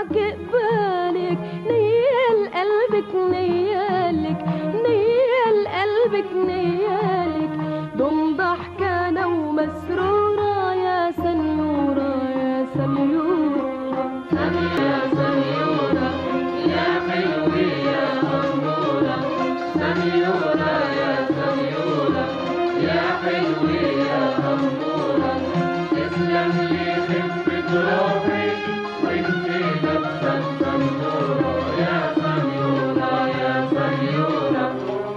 تضحك قبالك نيال قلبك نيالك نيال قلبك نيالك ضم ضحكانة ومسرورة يا سنيورة يا سنيورة يا سنيورة يا حلوة يا أمورة سنيورة يا سنيورة يا حلوة يا أمورة تسلم لي خفة روحي وانت لابسة السنورة يا سنيورة يا سنيورة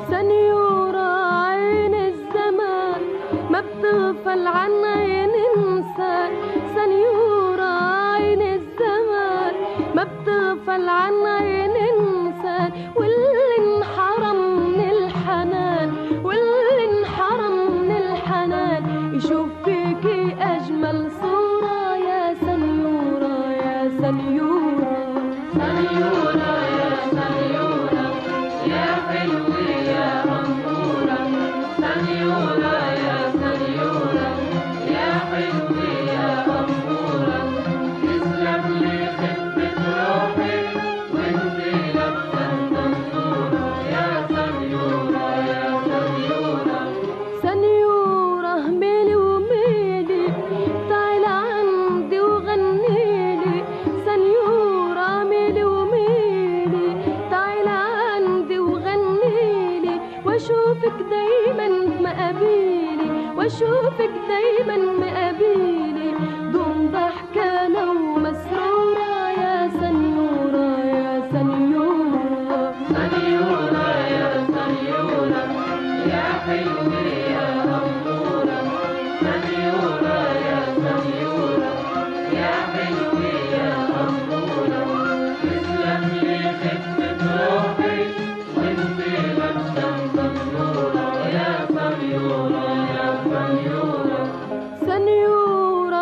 سنيورة عين الزمان ما بتغفل عن عين إنسان سنيورة عين الزمان ما بتغفل عن عين إنسان واللي انحرم من الحنان واللي انحرم من الحنان يشوف فيكي أجمل صورة يا سنيورة يا سنيورة سنيورة يا سنيورة يا حلوة يا أمورة سنيورة يا سنيورة يا حلوة يا أمورة تسلم لي خفة روحي وانت لابسة الدندورة يا سنيورة يا سنيورة سنيورة ميلي وميلي تعال عندي وغنيلي سنيورة ميلي وميلي تعال عندي وغنيلي واشوفك دايما مقابيلي واشوفك دايما مقابيلي ضم ضحكانة ومسرورة يا سنيورة يا سنيورة سنيورة يا سنيورة يا حلوة يا أمورة سنيورة يا سنيورة يا حلوة يا أمورة تسلم لي خفة روحي وانت لابسة السنورة يا سنيورة يا سنيورة سنيورة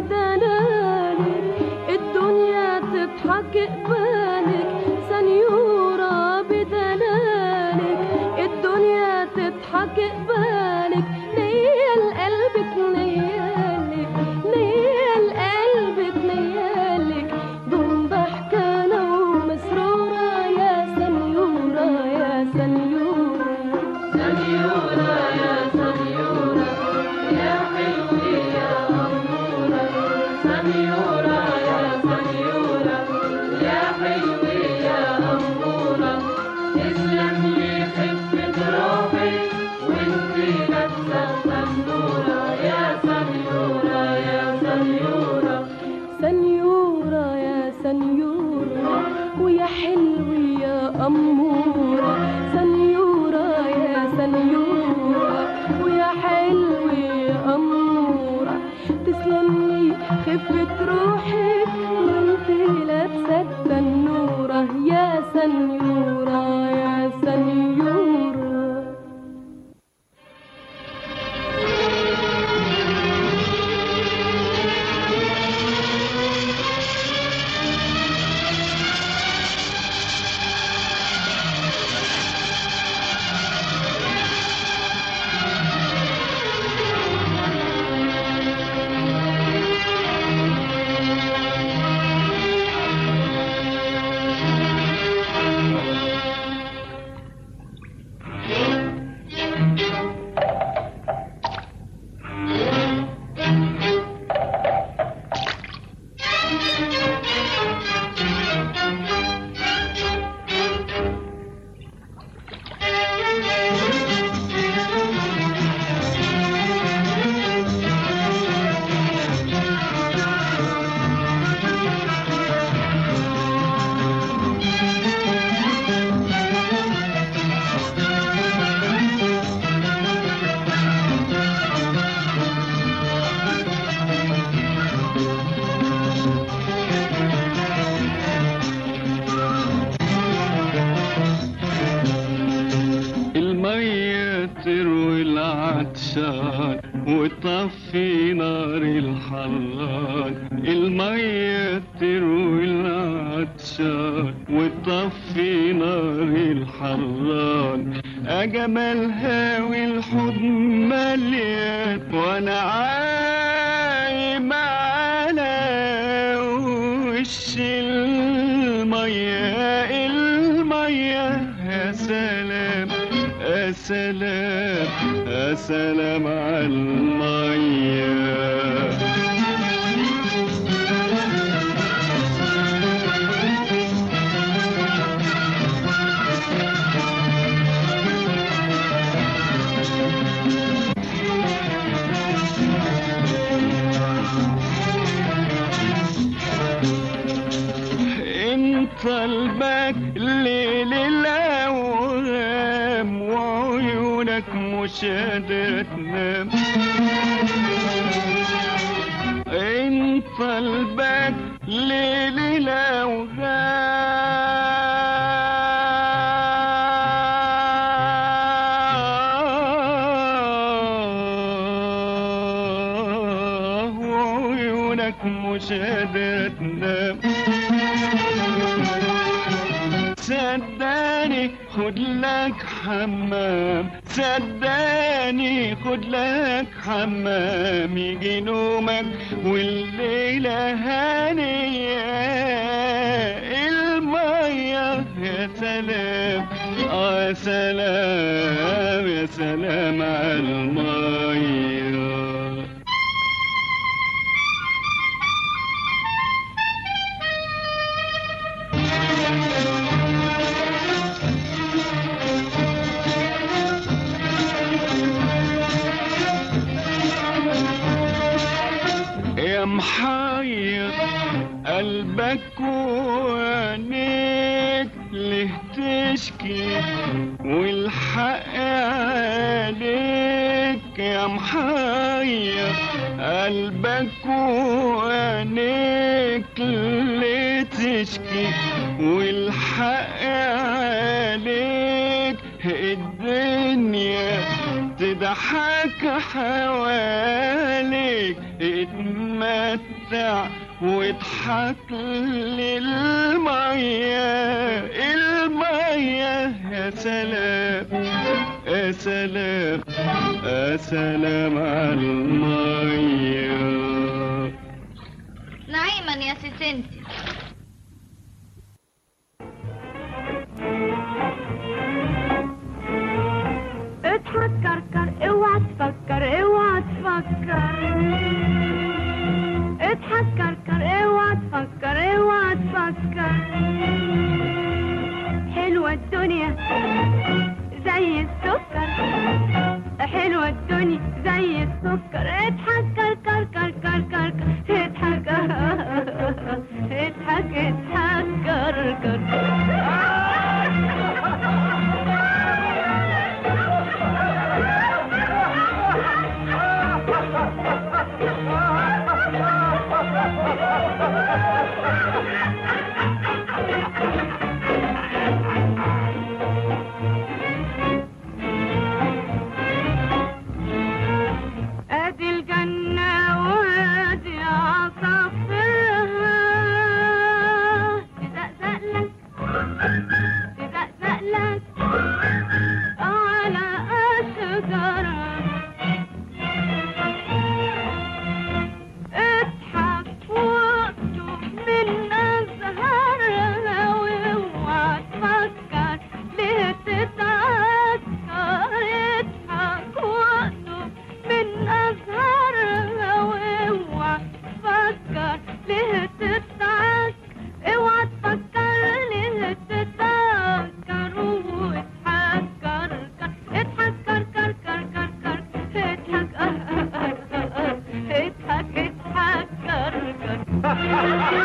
بدلالك الدنيا تضحك قبالك سنيورة بدلالك الدنيا تضحك قبالك نيال قلبك نيالك نيال قلبك نيالك ضم ضحكانة ومسرورة يا سنيورة يا سنيورة سنيورة يا سنيورة يا حلوة يا أمورة سنيورة يا سنيورة يا حلوة يا أمورة تسلم لي خفة روحي وانت لابسة السنورة يا سنيورة يا سنيورة سنيورة يا سنيورة ويا حلوة يا أمورة سنيورة يا سنيورة ويا حلوة يا أمورة تسلمي خفة روحك وانت لابسة التنورة يا سنيورة يا سنيورة المية تروي العطشان وتطفي نار الحران المية تروي العطشان وتطفي نار الحران أجمل هاوي الحضن مليان وأنا عايم على وش سلام على المية انت الباك ليل الاوهام وعيونك مش قادرة تنام انت الباك ليل الاوهام وعيونك مش قادرة تنام صدقني خد لك حمام صدقني خد لك حمام يجي نومك والليلة هانية المية يا سلام آه يا سلام يا سلام على المية يا محير قلبك وعينيك ليه تشكي والحق عليك يا محير قلبك وعينيك ليه تشكي والحق عليك الدنيا تضحك حواليك اتمتع واضحك للمية المية يا سلام يا سلام يا سلام على المية نعيما يا سيسنتي اضحك كركر اوعى تفكر اوعى تفكر اضحك كركر اوعى تفكر اوعى تفكر حلوة الدنيا زي السكر حلوة الدنيا زي السكر اضحك كركر كركر كركر اضحك اضحك اضحك كركر ادي الجنة وادي عصافرها تزقزق لك تزقزق لك على الشجرة اضحك واكتب من أزهارها واوعى تفكر ليه تتعكر اضحك واكتب من أزهارها واوعى تفكر ليه تتعكر اوعى تفكر ليه تتذكر واضحك كركر اضحك كركر كركر كر اضحك اضحك اضحك كركر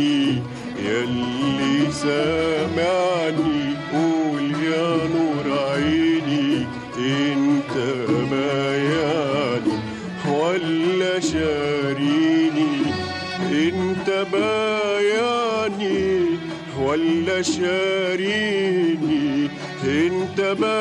عيني يلي سامعني قول يا نور عيني انت بايعني ولا شاريني انت بايعني ولا شاريني انت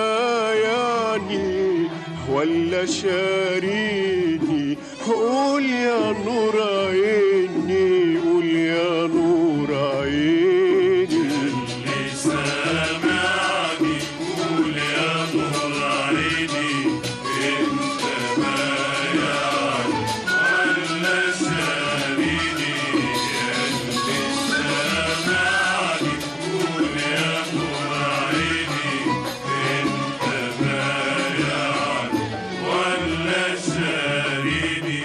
بايعني ولا شاريني قول يا نور عيني قول يا نور عيني اللي سامعني قول يا نور عيني انت بايعني ولا شاريني اللي سامعني قول يا نور عيني انت بايعني ولا شاريني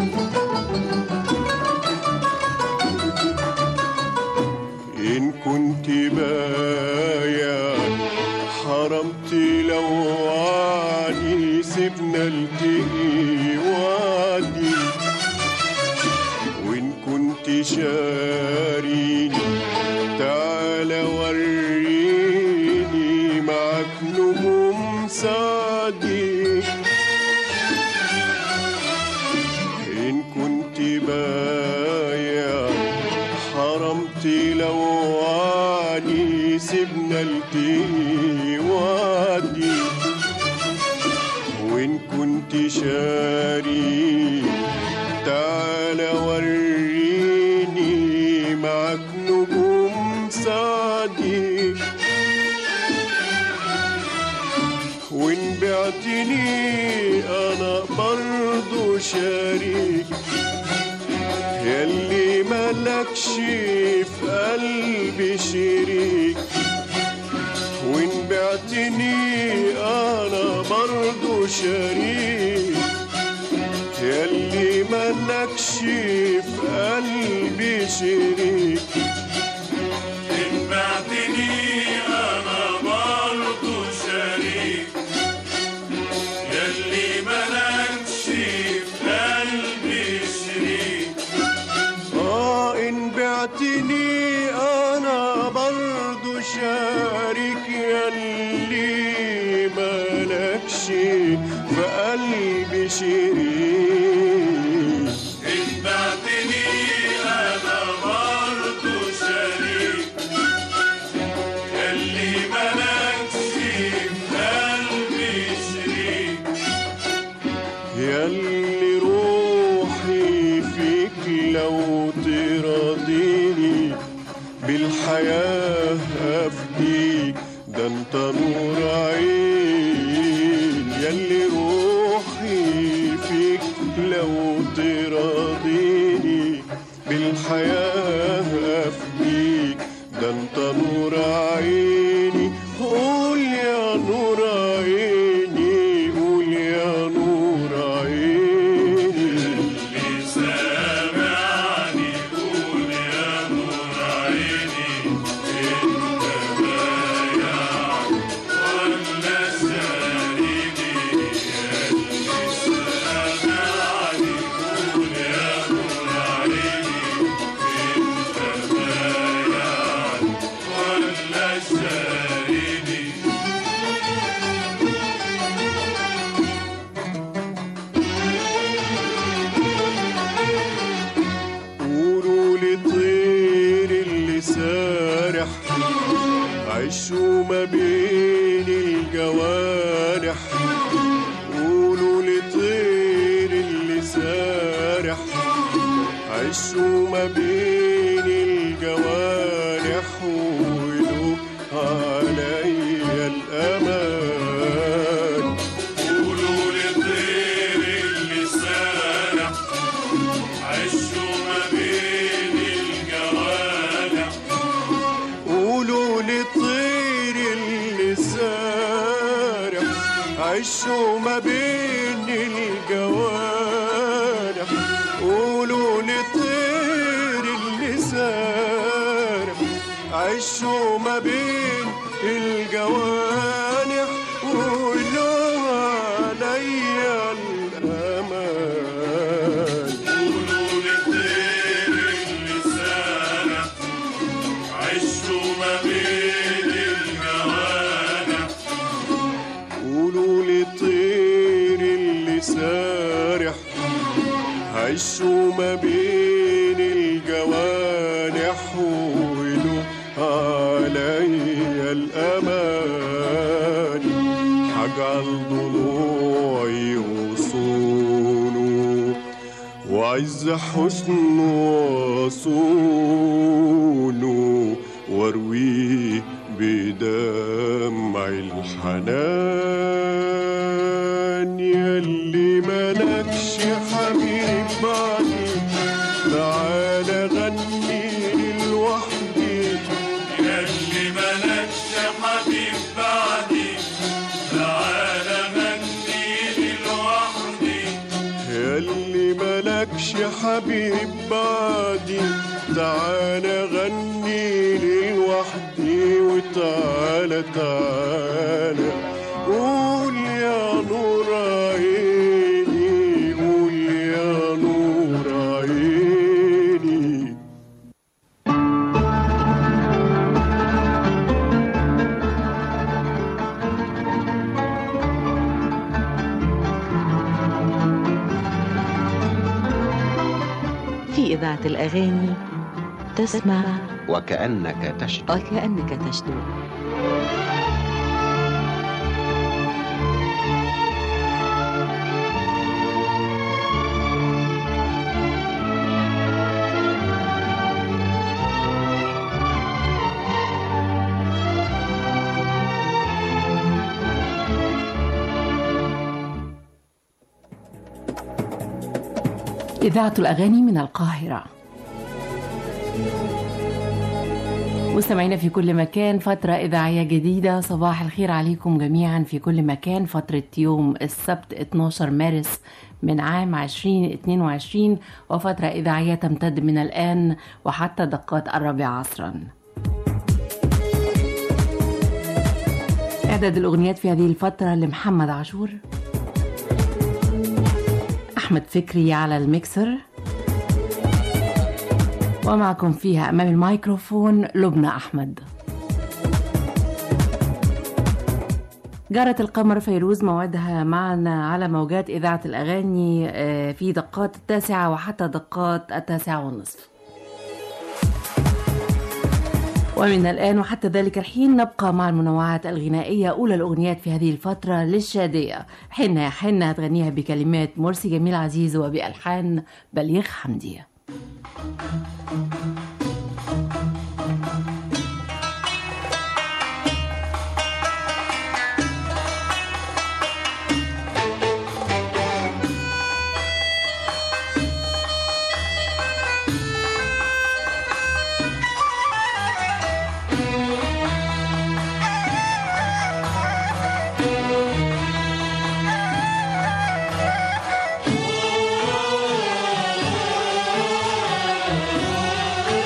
إن كنت بايع حرمت لو وعدي سيبنا التقي وعدي وإن كنت شاريني تعال وريني معك نجوم سعدي إن كنت بايع حرمت لو وعدي سيبنا التقي وعدي وإن كنت شاري تعال وريني معك نجوم سعدي وإن بعتني أنا برضو شريك يلي ملكش في قلبي شريك وإن بعتني أنا برضو شريك يلي ملكش في قلبي شريك إن بعتني أنا برضو شريك يلي ملكش في قلبي شريك آه إن بعتني أنا برضو شارك يلي مالكش في قلبي شريك إن بعتني أنا برضو شريك يلي ملكش في قلبي شريك يلي روحي فيك لو تراضيني بالحياة أفديك ده انت نور عين يلي روحي فيك لو تراضيني بالحياة أفديك ده انت نور عيني قول يا نور عيني قول يا نور عيني اللي سامعني قول يا نور عيني انت بايعني ولا شاريني اللي سامعني قول يا نور عيني انت بايعني ولا شاريني قولوا لطير اللي سارح عشوا ما بين الجوارح قولوا لطير اللي سارح عشوا ما بين الجوارح وقولوا عليا الأمان قولوا للطير اللي سارح عشوا ما بين الجوانح قولوا للطير اللي سارح عشوا ما بين الجوانح قولوا للطير اللي سارح عشوا ما بين الجوانح قولوا عليا الأمان قولوا للطير اللي سارح يحولوا علي الأمان هجعل ضلوعي غصونه وعز حسن وصونه وارويه بدمع الحنان يلي ملكش حبيب بعدي تعالى غني لوحدي ياللي ملكش حبيب بعدي تعالى غني لوحدي يلي ملكش حبيب بعدي تعالى غني لي لوحدي وتعالى تعالى قول يا نور عيني قول يا نور عيني في إذاعة الأغاني تسمع وكأنك تشتو وكأنك تشدو إذاعة الأغاني من القاهرة مستمعينا في كل مكان فترة إذاعية جديدة صباح الخير عليكم جميعا في كل مكان فترة يوم السبت 12 مارس من عام 2022 وفترة إذاعية تمتد من الآن وحتى دقات الرابعة عصرا إعداد الأغنيات في هذه الفترة لمحمد عاشور أحمد فكري على الميكسر ومعكم فيها أمام الميكروفون لبنى أحمد جرت القمر فيروز موعدها معنا على موجات إذاعة الأغاني آه، في دقات التاسعة وحتى دقات التاسعة والنصف ومن الآن وحتى ذلك الحين نبقى مع المنوعات الغنائية أولى الأغنيات في هذه الفترة للشادية حنة يا حنة هتغنيها بكلمات مرسي جميل عزيز وبألحان بليغ حمدي يا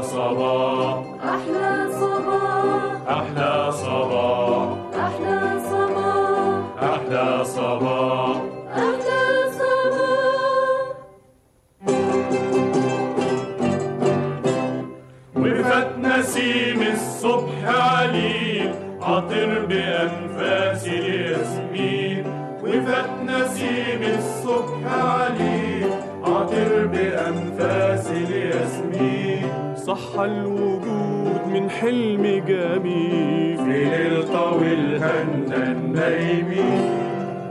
أحلى صباح أحلى صباح أحلى صباح أحلى صباح أحلى صباح أحلى صباح وفات نسيم الصبح عليل عطر بأنفاس الياسمين وفات نسيم الصبح عليل عطر بأنفاس الياسمين صح الوجود من حلم جميل في ليل طويل هنا النايمين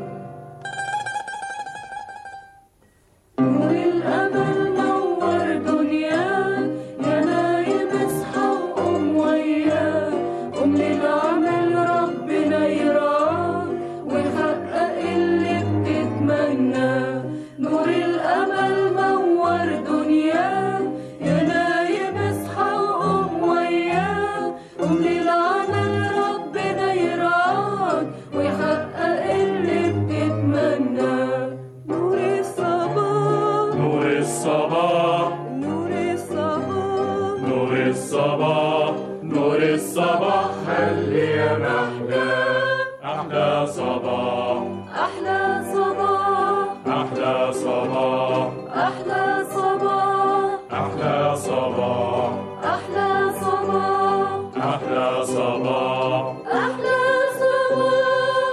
نور الأمل نور دنيا يا نايم اصحى وقوم وياه قوم للعمل ربنا يراك ويحقق اللي بتتمناه نور الأمل نور دنيا يا نايم اصحى وقوم وياه قوم للعمل ربنا يراك ويحقق اللي بتتمناه نور الصباح نور الصباح نور الصباح نور الصباح نور الصباح خلي يا محلى أحلى صباح أحلى صباح أحلى صباح أحلى صباح أحلى صباح أحلى صباح أحلى صباح أحلى صباح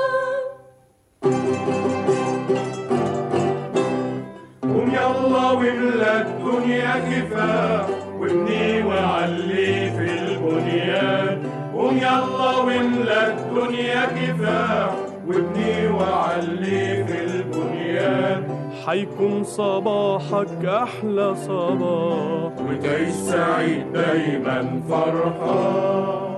قوم يلا واملى الدنيا كفاح وابني وعلي في البنيان قوم يلا واملى الدنيا كفاح وابني وعلي في البنيان حيكون صباحك أحلى صباح وتعيش سعيد دايما فرحان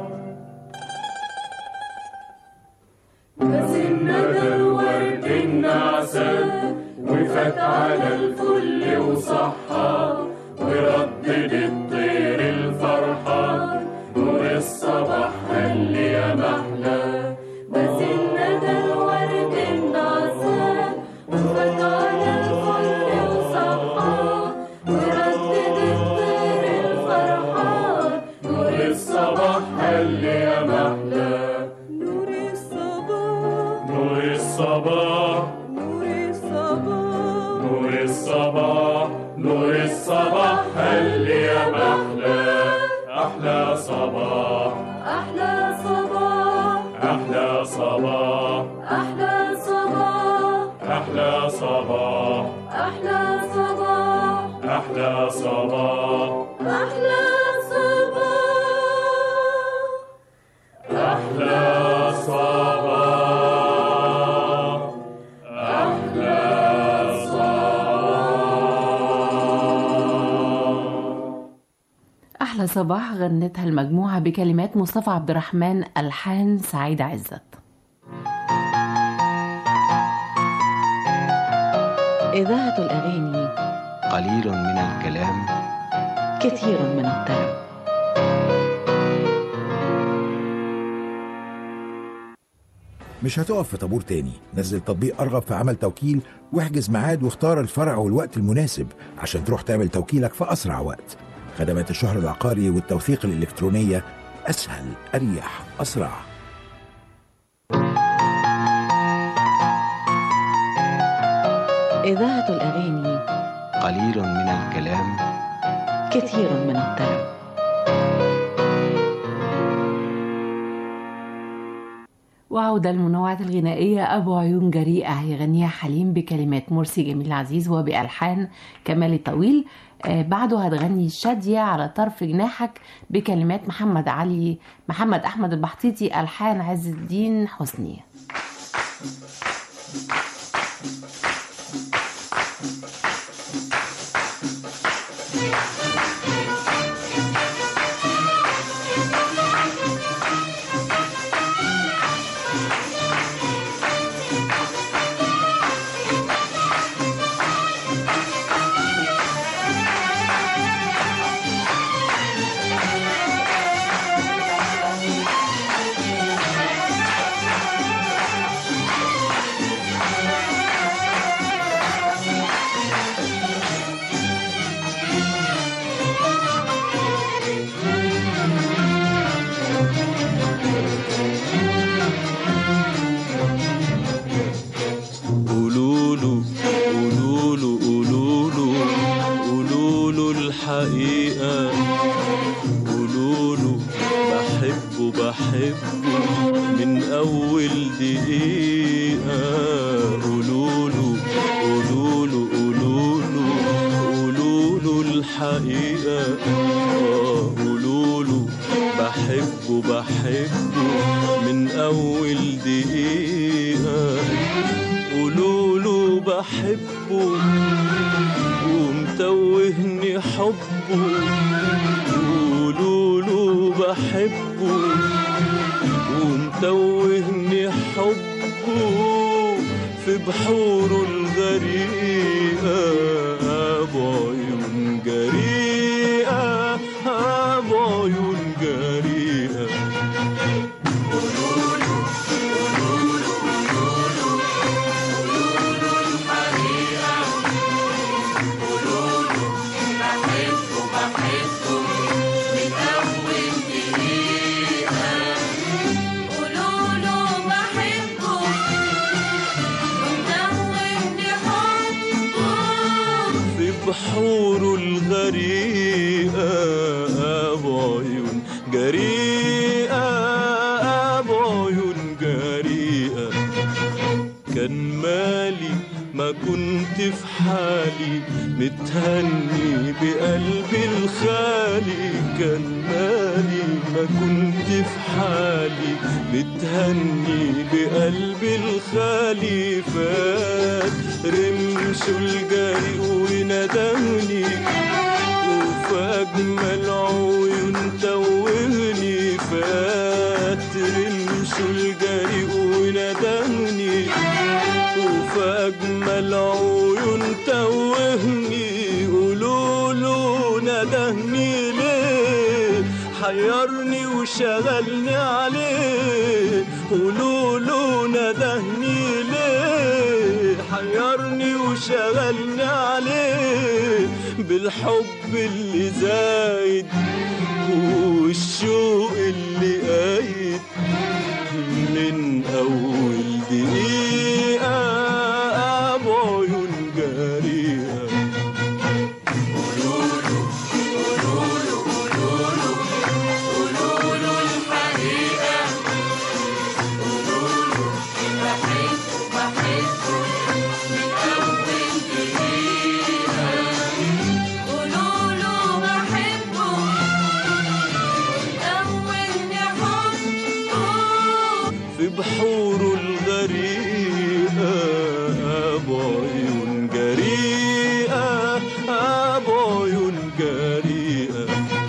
بس الندى الورد النعسان وفات على الفل وصحى وردد الطير الفرحان نور الصباح هل يا محلى بس الندى الورد النعسان وفات على الفل وصحى وردد الطير الفرحان نور الصباح هل يا محلى نور الصباح نور الصباح نور الصباح نور الصباح نور الصباح هل يا محلى أحلى صباح أحلى صباح أحلى صباح أحلى صباح أحلى صباح أحلى صباح أحلى صباح أحلى صباح أحلى صباح أحلى صباح أحلى صباح غنتها المجموعة بكلمات مصطفى عبد الرحمن ألحان سعيد عزت إذاعة الأغاني قليل من الكلام كثير من الطرب مش هتقف في طابور تاني نزل تطبيق ارغب في عمل توكيل واحجز ميعاد واختار الفرع والوقت المناسب عشان تروح تعمل توكيلك في اسرع وقت خدمات الشهر العقاري والتوثيق الالكترونيه اسهل اريح اسرع إذاعة الأغاني قليل من الكلام كثير من الطرب وعودة المنوعات الغنائية أبو عيون جريئة هيغنيها حليم بكلمات مرسي جميل عزيز وبألحان كمال الطويل آه بعده هتغني شادية على طرف جناحك بكلمات محمد علي محمد أحمد البحطيطي ألحان عز الدين حسني الحقيقة قولوا له بحبه بحبه من أول دقيقة قولوا له قولوا له قولوا له قولوا له الحقيقة آه، قولوا له بحبه بحبه من أول دقيقة قولوا له بحبه ومتوهني حبه قولوا له بحبه ومتوهني حبه في بحوره الغريقة بعيون جريئة بعيون جريئة قولوا له بحبه ومدوبني حبه في بحوره الغريقة بعيون جريئة بعيون جريئة كان مالي ما كنت في حالي متهني بقلبي الخالي كان مالي ما كنت في حالي متهني بقلبي الخالي فات رمشه الجري وندهني وفي أجمل عيون توهني فات رمشه الجري وندهني وفي أجمل عيون توهني قولوا له ندهني ليه حيرني وشغلني عليه قولوا له ندهني ليه حيرني وشغلني عليه بالحب اللي زايد والشوق اللي قايد من أول دقيقة بعيون جريئة قولوا له بحبه ودوبني حبه في بحوره الغريقة بعيون جريئة بعيون جريئة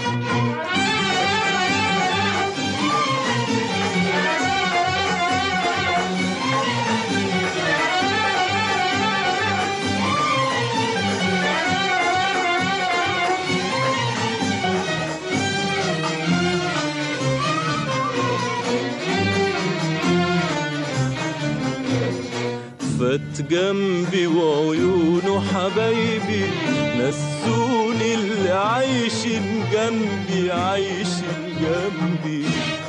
فات جنبي وعيونه حبايبي نسوني اللي عايشين جنبي عايشين جنبي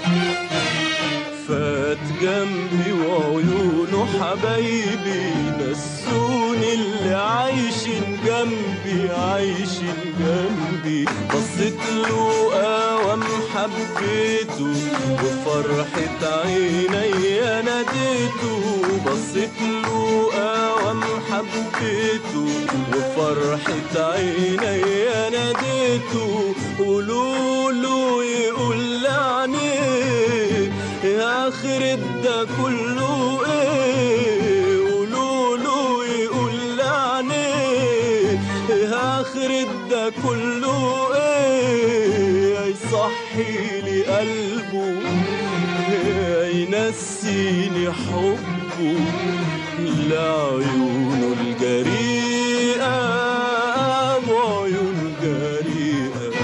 فات جنبي وعيونه حبايبي نسوني اللي عايشين جنبي عايشين جنبي بصيت له قوام حبيته بفرحة عيني ناديته بصيت له قوام حبيته وفرحة عيني ناديته قولوا له يقول لعنيه يا آخر ده كله ايه قولوا له يقول لعنيه يا آخر ده كله ايه يصحي لي قلبه ينسيني حبه لعيونه الجريئة بعيون جريئة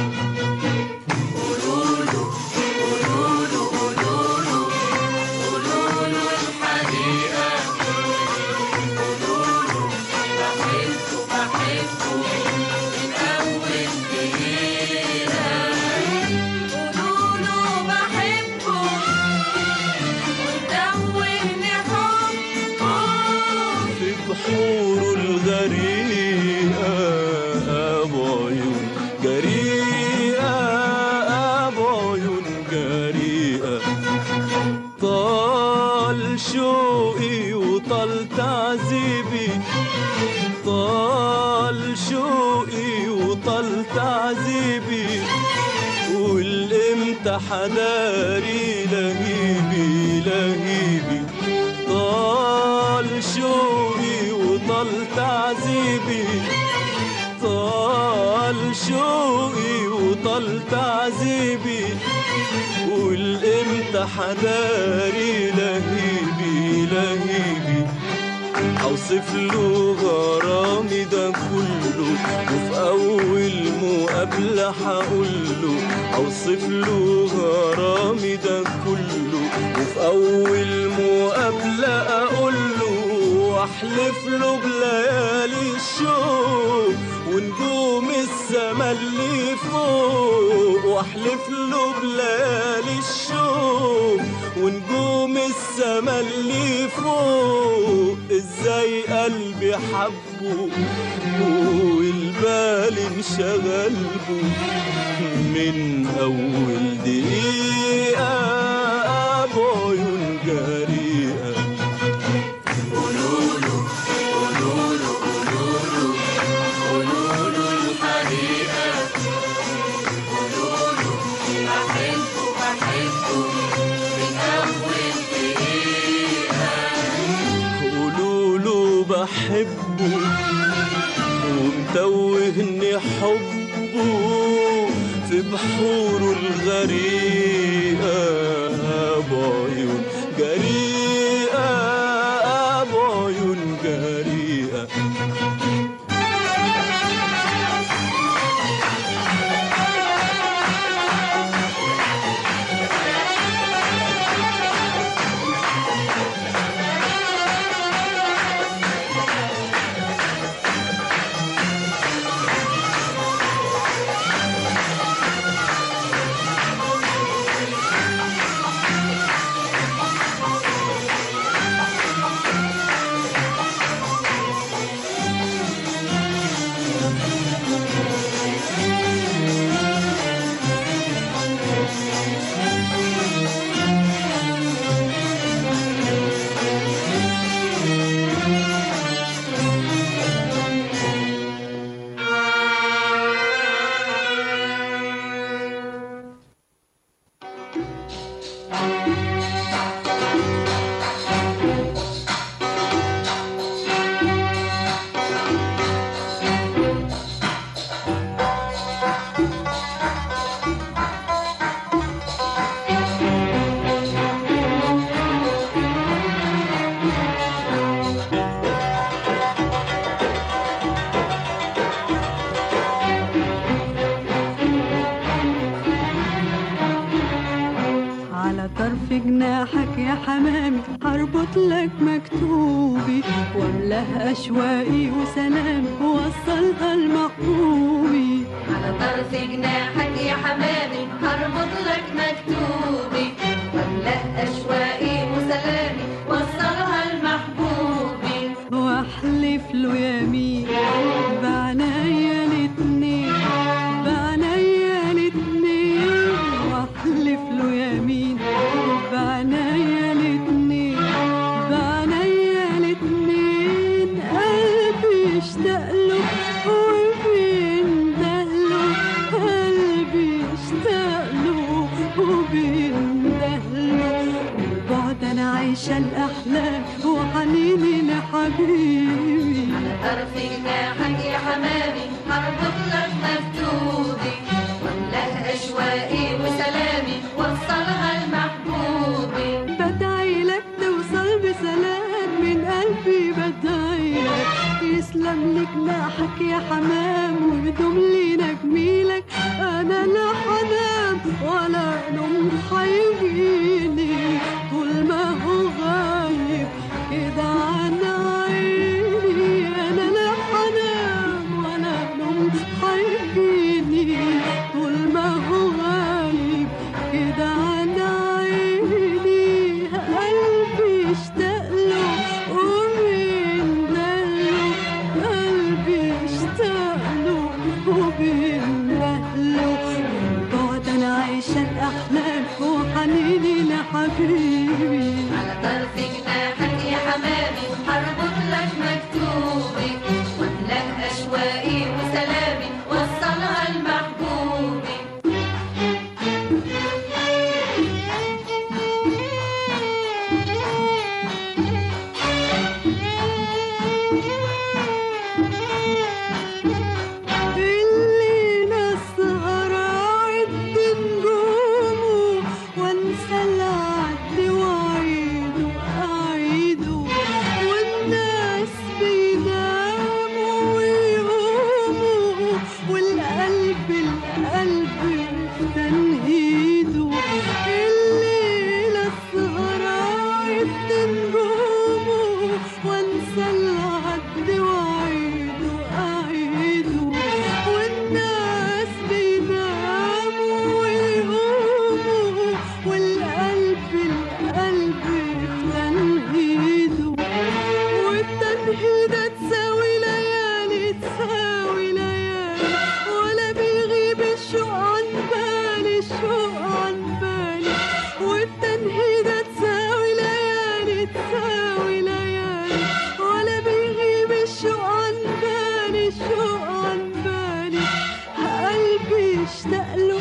قولوا له بحبه ودوبني حبه في بحوره وطال تعذيبي والامتى حداري لهيبي لهيبي طال شوقي وطال تعذيبي طال شوقي وطال تعذيبي والامتى حداري لهيبي لهيبي اوصف له غرامي ده كله وفي اول مقابله هقول له اوصف له غرامي ده كله وفي اول مقابله اقول له واحلف له بليالي الشوق ونجوم السما اللي فوق واحلف له بليالي الشوق ونجوم السما اللي فوق ازاي قلبي حبه والبال انشغل بو من اول دقيقه بعيون جريئه قولوا له بحبه ومتوهني حبه في بحوره الغريقة بعيون جريئة بعيون جريئة على طرف جناحك يا حمامي هربط لك مكتوبي واملاه اشواقي وسلامي ووصلها لمحبوبي على طرف جناحك يا حمامي هربط لك مكتوبي واملأ أشواقي وسلامي وصلها لمحبوبي واحلف له يمين بعنايا الاتنين بعنايا الاتنين واحلف له يمين بعنايا الاتنين بعنايا الاتنين قلبي اشتاق له وبينده له قلبي اشتاق له وبينده له والبعد انا عايشه الاحلام وحنيني لحبيبي على طرف جناحك يا حمامي هربط لك مكتوبي واملأ أشواقي وسلامي وصلها لمحبوبي بدعي لك توصل بسلام من قلبي بدعي لك يسلم لي جناحك يا حمام ويدوم لينا جميلك انا لا حنام ولا نوم هيجيني طول ما هو غايب كده عن عيني انا لا حنام ولا نوم هيجيني طول ما هو غايب كده عن عيني قلبي اشتاق له ومين له قلبي اشتاق له ومين له بعد انا عايشه الاحلام وحنيني لحبيبي على طرف جناحك يا حمامي هربط لك مكتوبي واملأ أشواقي وسلامي وصلها اشتاق له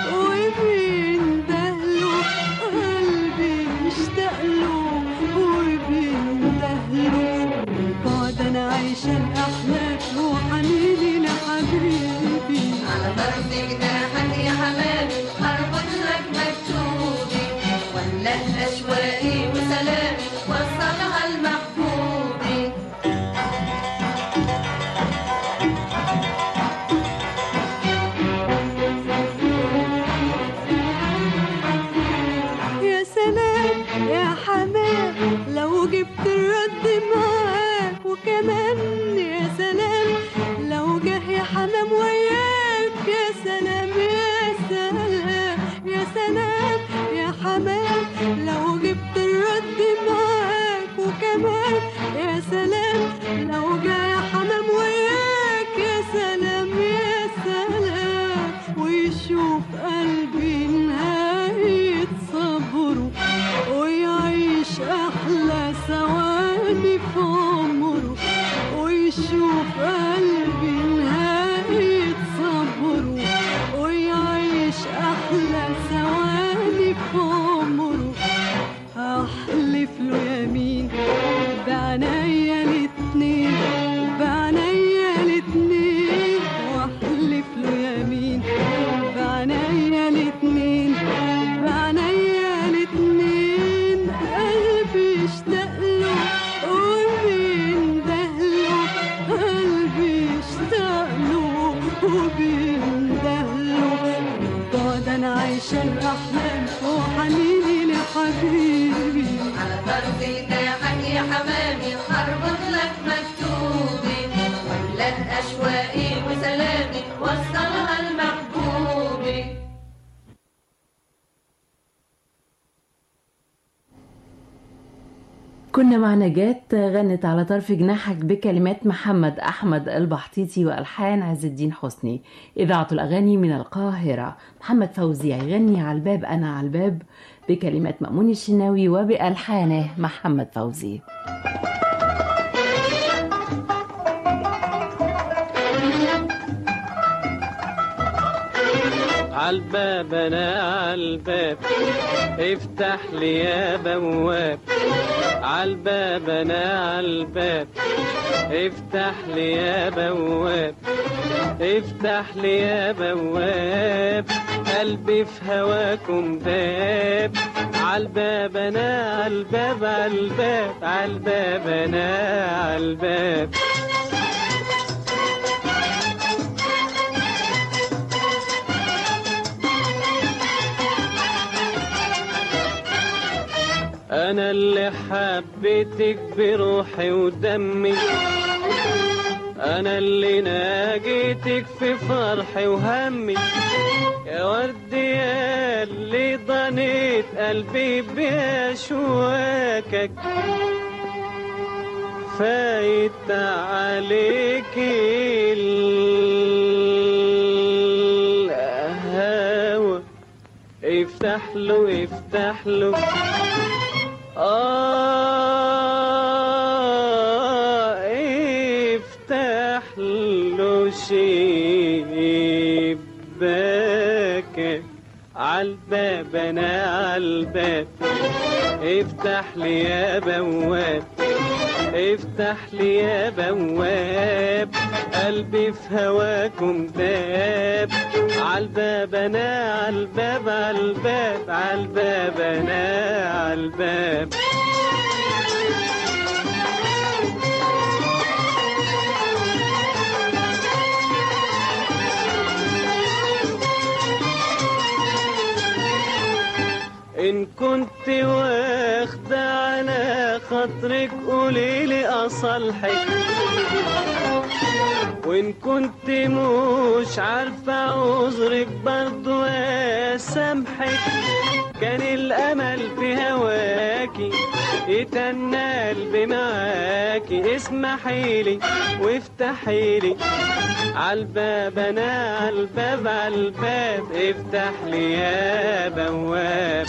وبينده له قلبي اشتاق له وبينده له بعد انا عايشه الاحلام وحنيني لحبيبي على طرف جناحك يا حمامي هربط لك مكتوبي ولا أشواقي وسلامي وصلها لمحبوبي يا سلام يا حمام لو جبت الرد معاك وكمان يا سلام لو جه يا حمام وياك يا سلام يا سلام يا سلام يا حمام لو جبت الرد معاك وكمان يا سلام لو جه يا حمام وياك يا سلام يا سلام ويشوف قلبي نهاية صبره ويعيش أحلى ثواني في عمره ويشوف قلبي نهاية صبره ويعيش أحلى ثواني في عمره هحلف له يمين بعنايا الاتنين بعنايا الاتنين واحلف له يمين بعنايا الاتنين بعنايا الاتنين قلبي اشتاق له وبينده له قلبي اشتاق له وبينده له بعد انا عايشه الاحلام وحنيني لحبيبي على طرف جناحك يا حمامي هربط لك مكتوبي ولا أشواقي وسلامي وصلها لمحبوبي كنا مع نجاة غنت على طرف جناحك بكلمات محمد أحمد البحطيطي وألحان عز الدين حسني إذاعة الأغاني من القاهرة محمد فوزي يغني على الباب أنا على الباب بكلمات مأمون الشناوي وبألحانه محمد فوزي عالباب انا عالباب افتح لي يا بواب عالباب انا عالباب افتح لي يا بواب افتح لي يا بواب قلبي في هواكم داب عالباب انا عالباب عالباب عالباب انا عالباب انا اللي حبيتك بروحي ودمي انا اللي ناجيتك في فرحي وهمي يا ورد يا اللي ضنيت قلبي باشواكك فايت عليك الهوى افتح له افتح له آه افتح له شباك عالباب انا عالباب افتح لي يا بواب افتح لي يا بواب قلبي في هواكم داب عالباب انا عالباب عالباب عالباب انا عالباب إن كنت واخدة على خاطرك قوليلي أصالحك وإن كنت مش عارفة عذرك برضو أسامحك كان الأمل في هواكي يتنى قلبي معاكي اسمحيلي وافتحيلي عالباب أنا عالباب عالباب افتح لي يا بواب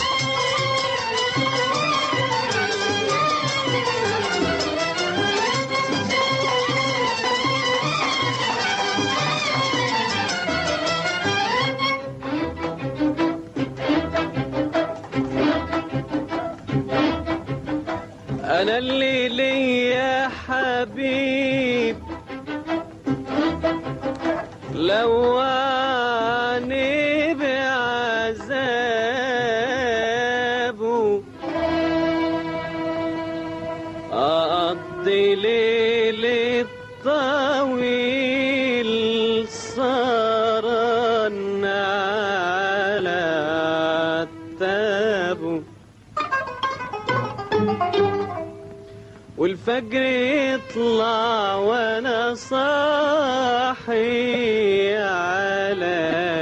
انا اللي ليا حبيب لو عني بعذابه أقضي ليلي طويل سهران على عتابه والفجر يطلع وانا صاحي على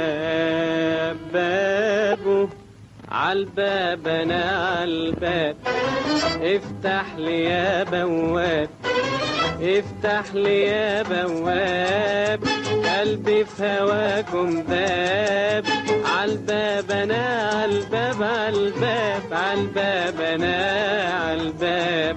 بابه عالباب انا عالباب افتح لي يا بواب افتح لي يا بواب قلبي في هواكم باب عالباب انا عالباب عالباب عالباب انا عالباب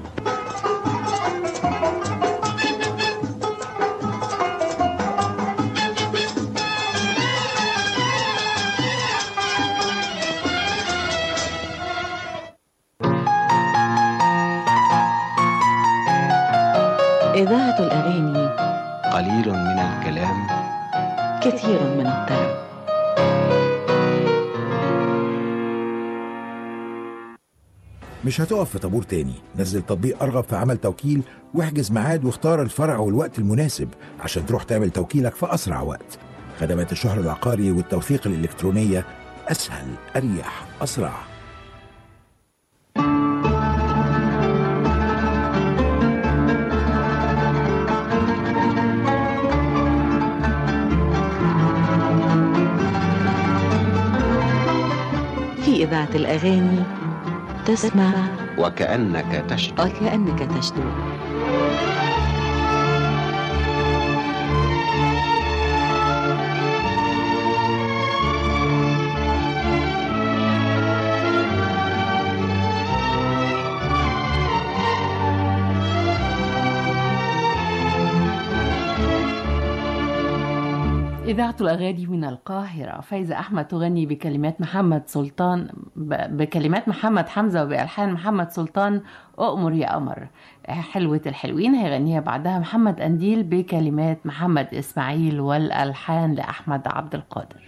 إذاعة الأغاني قليل من الكلام كثير من الطرب مش هتقف في طابور تاني نزل تطبيق أرغب في عمل توكيل واحجز ميعاد واختار الفرع والوقت المناسب عشان تروح تعمل توكيلك في أسرع وقت خدمات الشهر العقاري والتوثيق الإلكترونية أسهل أريح أسرع في إذاعة الأغاني تسمع وكأنك تشتو وكأنك تشدو إذاعة الأغاني من القاهرة فايزة أحمد تغني بكلمات محمد سلطان ب- بكلمات محمد حمزة وبألحان محمد سلطان أؤمر يا قمر حلوة الحلوين هيغنيها بعدها محمد أنديل بكلمات محمد إسماعيل والألحان لأحمد عبد القادر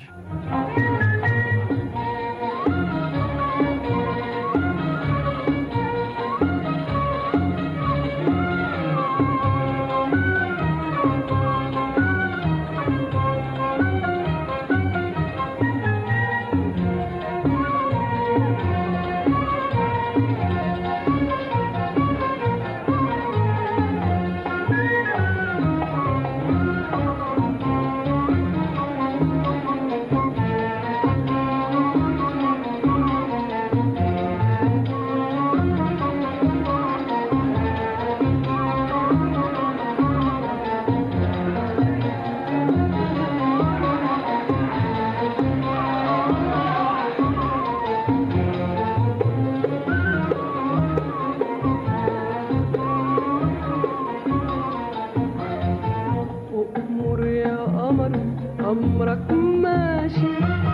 أمر يا قمر أمرك ماشي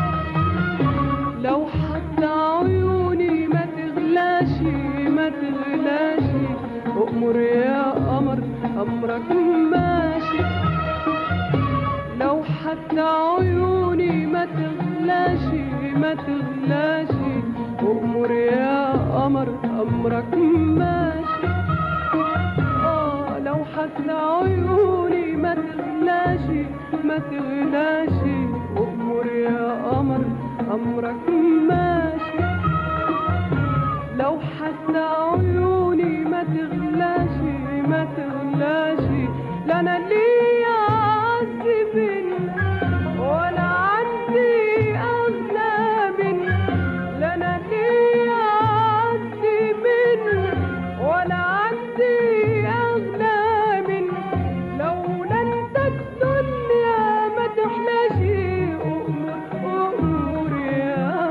لو حتى عيوني ما تغلاش ما تغلاش أمر يا قمر أمرك ماشي لو حتى عيوني ما تغلاش ما تغلاش أمر يا قمر أمرك ماشي آه لو حتى عيوني ما تغلاش ما تغلاش أمر يا قمر أمرك ماشي لو حتى عيوني ما تغلاش ما تغلاش لا أنا ليا عز ولا عندي أغلى منك لا أنا ليا عز ولا عندي أغلى منك لولا انت الدنيا ما تحلاش أمور أمور يا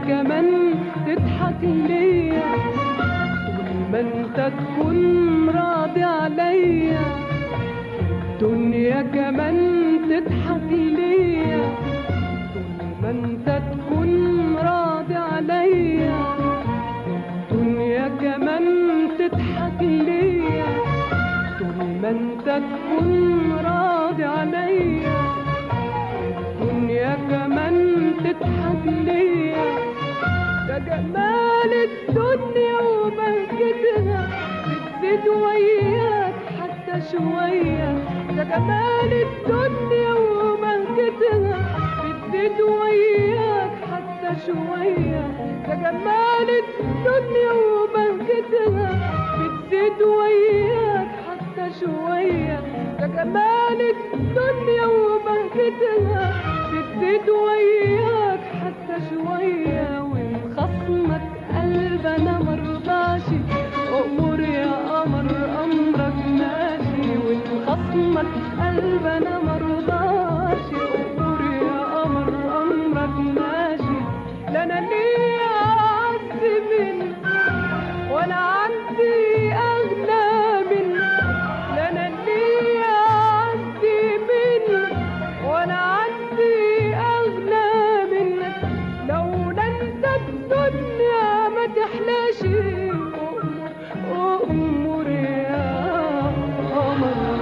كمان تضحك ليا طول ما انت تكون راضي عليا الدنيا كمان تضحك ليا طول ما انت تكون راضي عليا الدنيا كمان تضحك ليا طول ما انت تكون راضي عليا الدنيا كمان تضحك ليا ده جمال الدنيا وبهجتها بتزيد وياك حتى شوية ده جمال الدنيا وبهجتها بتزيد وياك حتى شوية ده جمال الدنيا وبهجتها بتزيد وياك حتى شوية ده جمال الدنيا وبهجتها بتزيد وياك حتى شوية وإن خصمك قلب أنا مرضاش أمور يا قمر أمرك ماشي وإن خصمك قلب أنا مرضاش أمور يا قمر أمرك ماشي لا أنا ليا أعز منك ولا عندي أغلى منك لا أنا ليا أعز منك ولا عندي أغلى منك لولا أنت الدنيا ما تحلاش أمور أمور يا قمر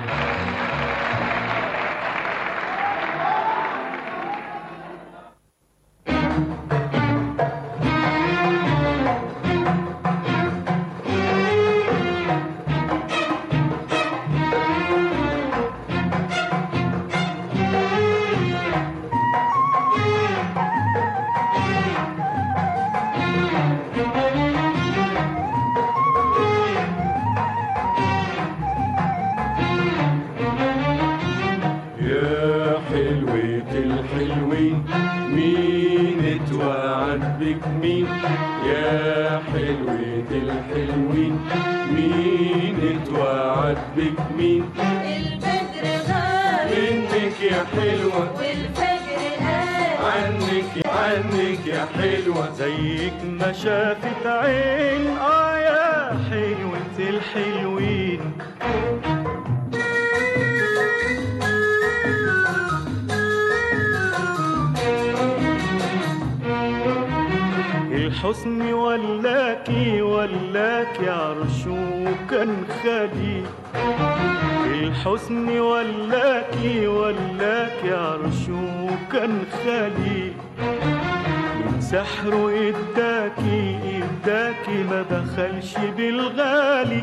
يا حلوة الحلوين مين اتوعد بك مين يا حلوة الحلوين مين اتوعد بك مين البدر غاب منك يا حلوة والفجر قام عنك عنك يا حلوة زيك ما شافت عين اه يا حلوة الحلوين الحسن ولاكي ولاكي عرشه كان خالي الحسن ولاكي ولاكي عرشه كان خالي من سحره اداكي اداكي ما بخلش بالغالي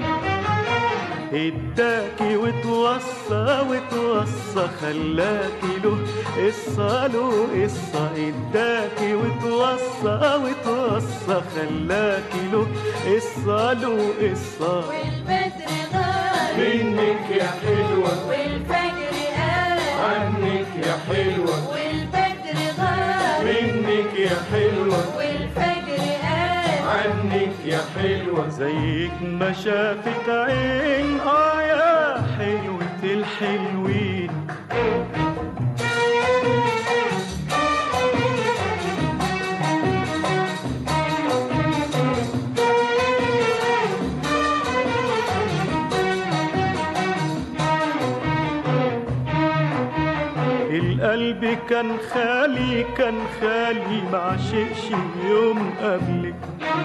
اداكي وتوصى وتوصى خلاكي له قصة له قصة اداكي وتوصى وتوصى خلاكي له قصة له قصة والبدر غاب منك يا حلوة والفجر قام عنك يا حلوة والبدر غاب منك يا حلوة والفجر قام عنك يا حلوة زيك ما شافت عين اه يا حلوة الحلوين القلب كان خالي كان خالي ما عشقش يوم قبلك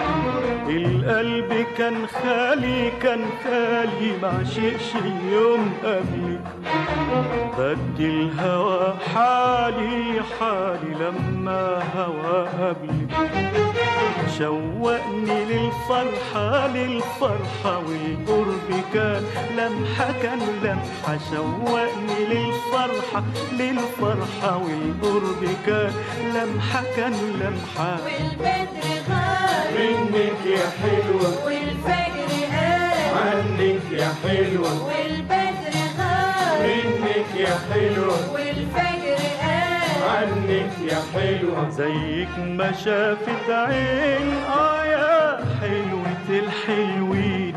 القلب كان خالي كان خالي ما عشقش يوم قبلك بدي الهوى حالي حالي لما هوى قبلك شوقني للفرحة للفرحة والقرب كان لمحة كان لمحة شوقني للفرحة للفرحة والقرب كان لمحة كان لمحة والبدر غاب منك يا حلوة والفجر قام عنك يا حلوة والبدر غاب منك يا حلوة والفجر قام عنك يا حلوة زيك ما شافت عين اه يا حلوة الحلوين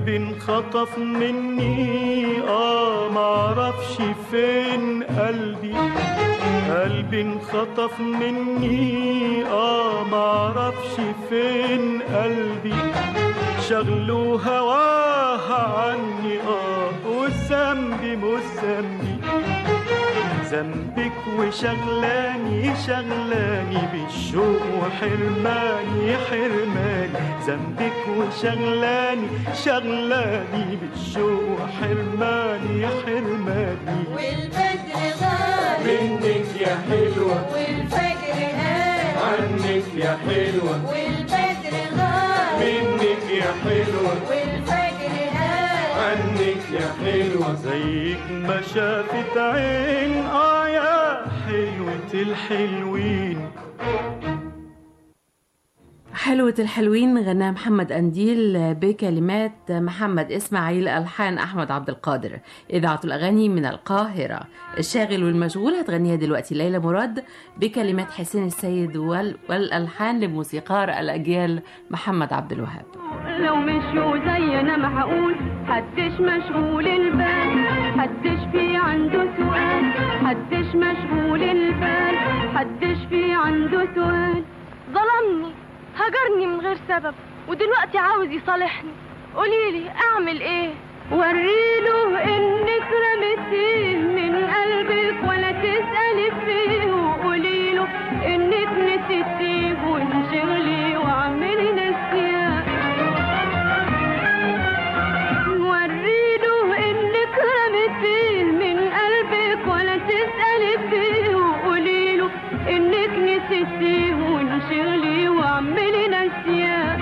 قلبي انخطف مني اه معرفش فين قلبي قلبي انخطف مني اه معرفش فين قلبي شغله هواها عني اه والذنبي مش ذنبي ذنبك وشغلاني شغلاني بالشوق وحرماني حرماني ذنبك وشغلاني شغلاني بالشوق وحرماني حرماني والبدر غاب منك يا حلوة والفجر قام عنك يا حلوة والبدر غاب منك يا حلوة والفجر قام عنك يا حلوة زيك ما شافت عين اه يا حلوة الحلوين حلوة الحلوين غناها محمد أنديل بكلمات محمد إسماعيل ألحان أحمد عبد القادر إذاعة الأغاني من القاهرة الشاغل والمشغول هتغنيها دلوقتي ليلى مراد بكلمات حسين السيد وال... والألحان لموسيقار الأجيال محمد عبد الوهاب لو مشوا زينا ما هقول حدش مشغول البال حدش في عنده سؤال حدش مشغول البال حدش في عنده سؤال ظلمني هجرني من غير سبب ودلوقتي عاوز يصالحني قوليلي اعمل ايه وريله انك رميتيه من قلبك ولا تسألي فيه وقوليله انك نسيتيه وانشغلي واعملي نسيان وريله انك رميتيه من قلبك ولا تسألي فيه وقوليله انك نسيتيه وانشغلي واعملي نسيان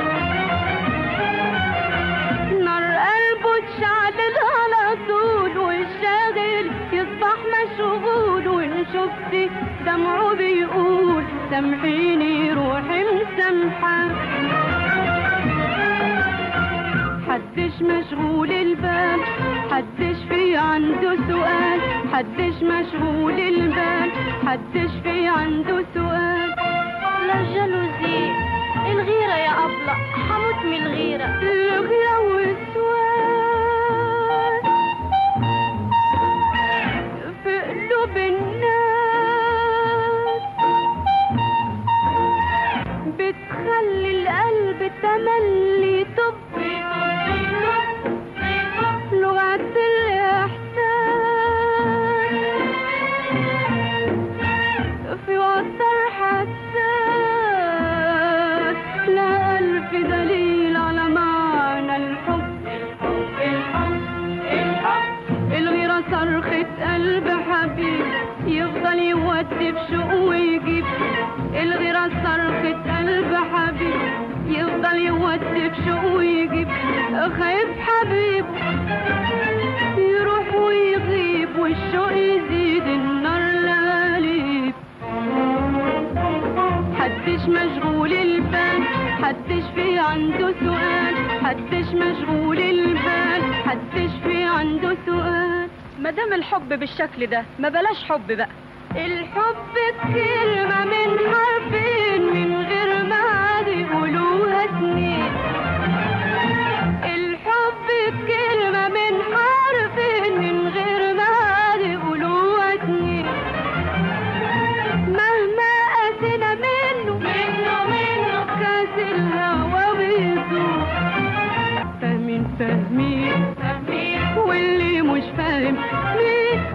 نار قلبه تشعلل على طول والشاغل يصبح مشغول وان شفتي دمعه بيقول سامحيني روحي مسامحه حدش مشغول البال حدش في عنده سؤال حدش مشغول البال حدش في عنده سؤال لا جالوزي الغيرة يا أبلة حموت من الغيرة الغيرة والسؤال في قلوب الناس بتخلي القلب تملي طب لغة الإحساس في وتر حساس لا ألف دليل على معنى الحب الغيرة صرخة قلب حبيب يفضل يودي بشوق ويجيب الغيرة صرخة قلب حبيب يفضل يودي بشوق ويجيب خايف حبيب يروح ويغيب والشوق يزيد النار لاليب حدش مشغول البال حدش في عنده سؤال حدش مشغول البال حدش في عنده سؤال مادام الحب بالشكل ده ما بلاش حب بقى الحب كلمة من حرفين من غير ما عاد يقولوها اتنين الحب كلمة من حرفين من غير ما عاد يقولوها اتنين مهما قاسينا منه منه منه كاس الهوى بيدوب فاهمين فاهمين فاهمين واللي مش فاهم ليه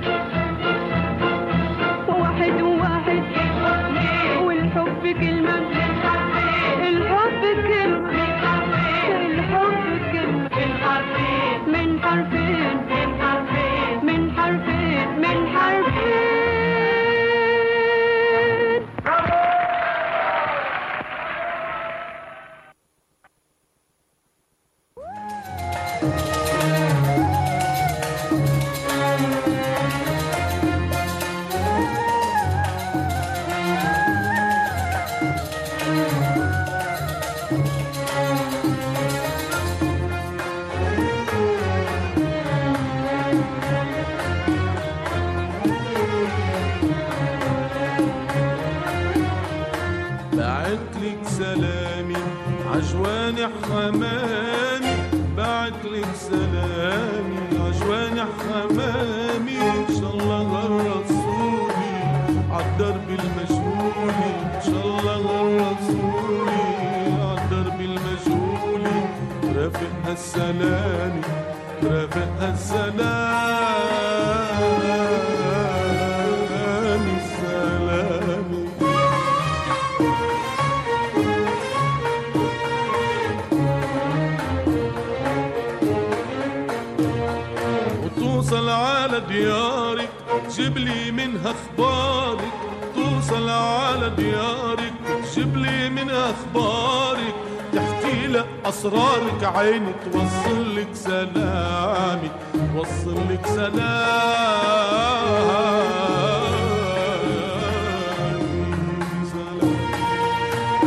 واحد وواحد والحب كلمة الحب كلمة الحب كلمة من حرفين من حرفين من حرفين بعتلك سلامي عجواني حمامي بعت لك سلامي عجواني حمامي ان شاء الله غرسولي عالدرب المجهولي ان شاء الله غرسولي عالدرب المجهولي رافقها السلامي رافقها السلامي السلامي وتوصل على ديارك جيب لي منها اخبارك توصل على ديارك جيب لي منها اخبارك تحكي لك اسرارك عيني توصل لك سلامي توصل لك سلامي سلامي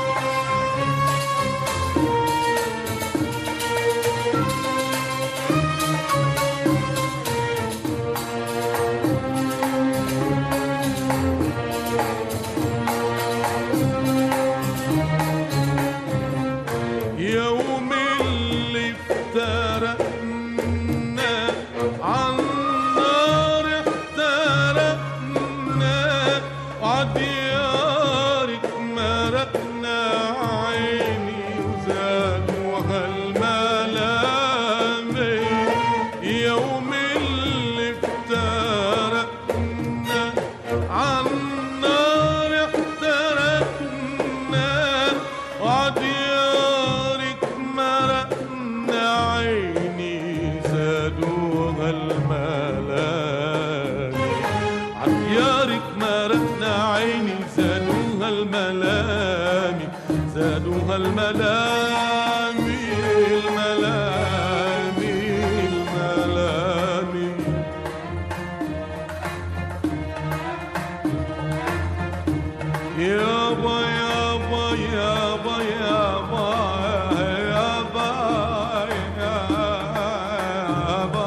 يوم اللي افترقنا عن نار احترقنا وعديارك مرقنا عيني وزاد وهالملامي يوم اللي افترقنا عن نار احترقنا وعديارك مرقنا عيني زادوها الملامي عديارك مرقنا عيني زادوها الملامي زادوها الملامي الملامي الملامي يابا يابا يابا يابا يابا يابا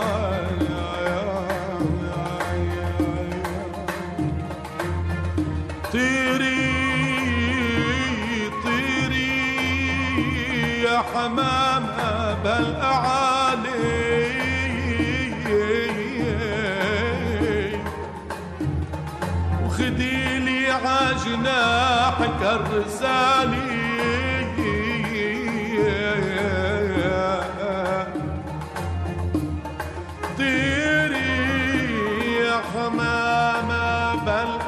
طيري طيري يا حمامة بالأعالي وخدي لي عجناحك الرسالي طيري يا حمامة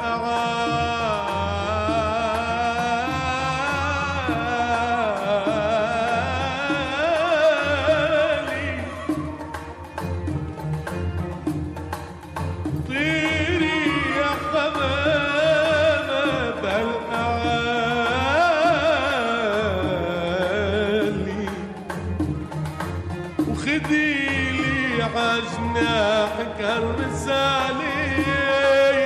بالأعالي طيري يا حمامة بالأعالي وخدي لي عجناحك الرسالي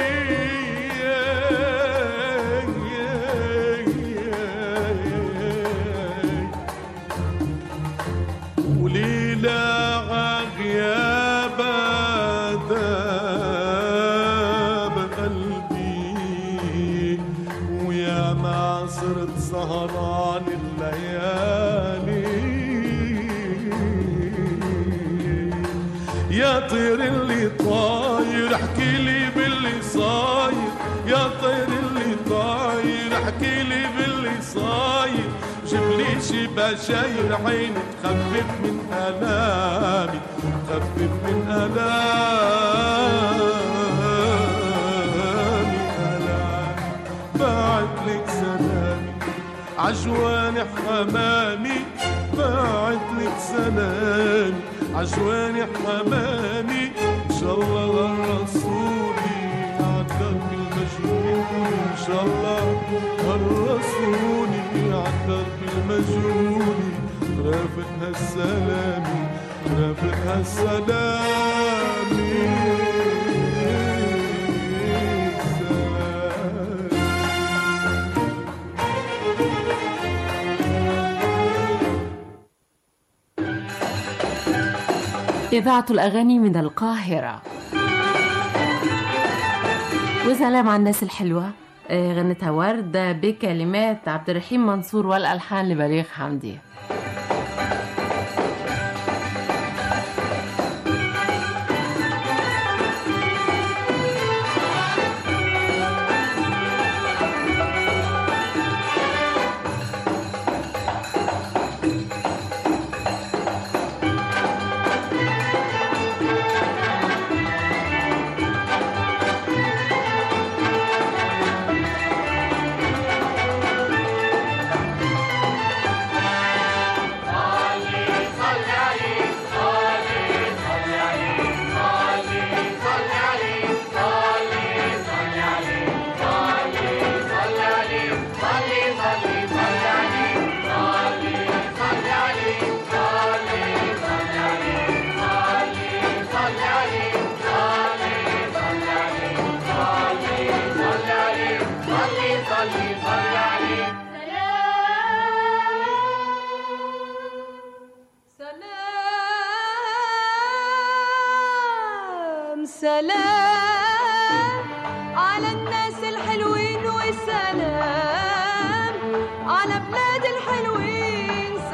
وليلة غياب داب قلبي ويا ما صرت سهران الليالي يا طير اللي طاير احكي لي باللي صاير يا طير اللي طاير احكي لي باللي صاير جيب لي شي بشاير عيني تخفف من الامي تخفف من الامي الامي بعت لك سلامي عجواني حمامي بعت لك سلامي عجواني حمامي ان شاء الله غرسولي عالدرب المجهول ان شاء الله غرسولي عالدرب المجهول رافقها السلامي رافقها السلامي السلامي إذاعة الأغاني من القاهرة وسلام على الناس الحلوة آه، غنتها وردة بكلمات عبد الرحيم منصور والألحان لبليغ حمدي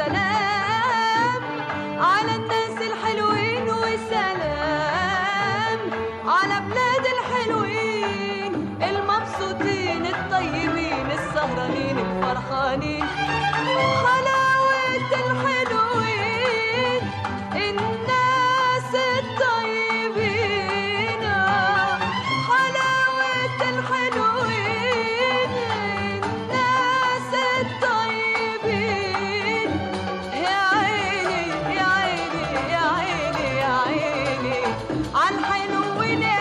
سلام على الناس الحلوين وسلام على بلاد الحلوين المبسوطين الطيبين السهرانين الفرحانين حلاوة الحلوين الناس الطيبين حلاوة الحلوين الناس الطيبين يا عيني يا عيني يا عيني يا عيني عالحلوين يا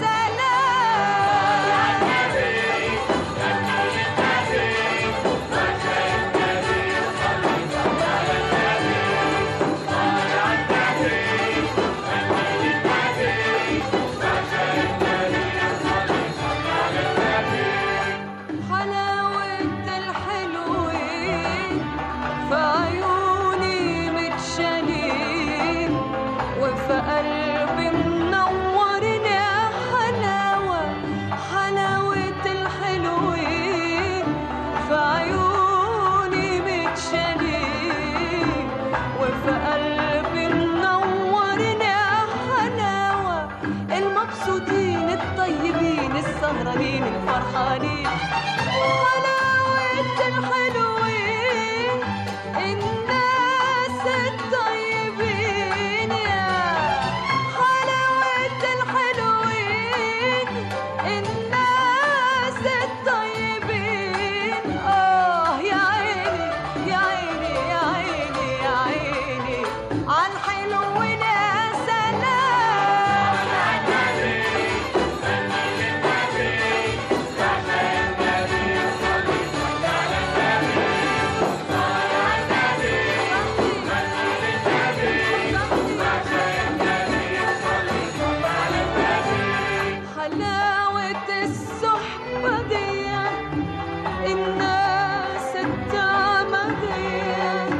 حلاوة الحلوين في عيوني متشالين وفي قلبي منورين يا حلاوة حلاوة الحلوين في عيوني متشالين وفي قلبي منورين يا حلاوة المبسوطين الطيبين السهرانين الفرحانين حلاوة الحلوين الناس الطيبين يا حلاوة الحلوين الناس الطيبين آه يا عيني يا عيني يا عيني يا عيني عالحلوين يا حلاوة الصحبة دي الناس التامة دي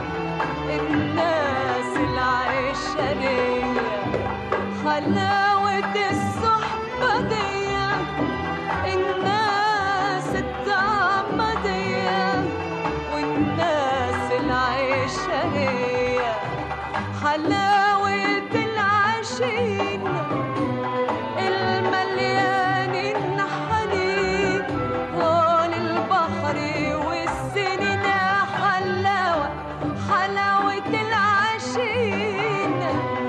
الناس العشرية حلاوة الصحبة دي الناس التامة دي والناس العشرية حلاوة العشية المليانين حنين طول البحر والسنين حلاوة حلاوة العشين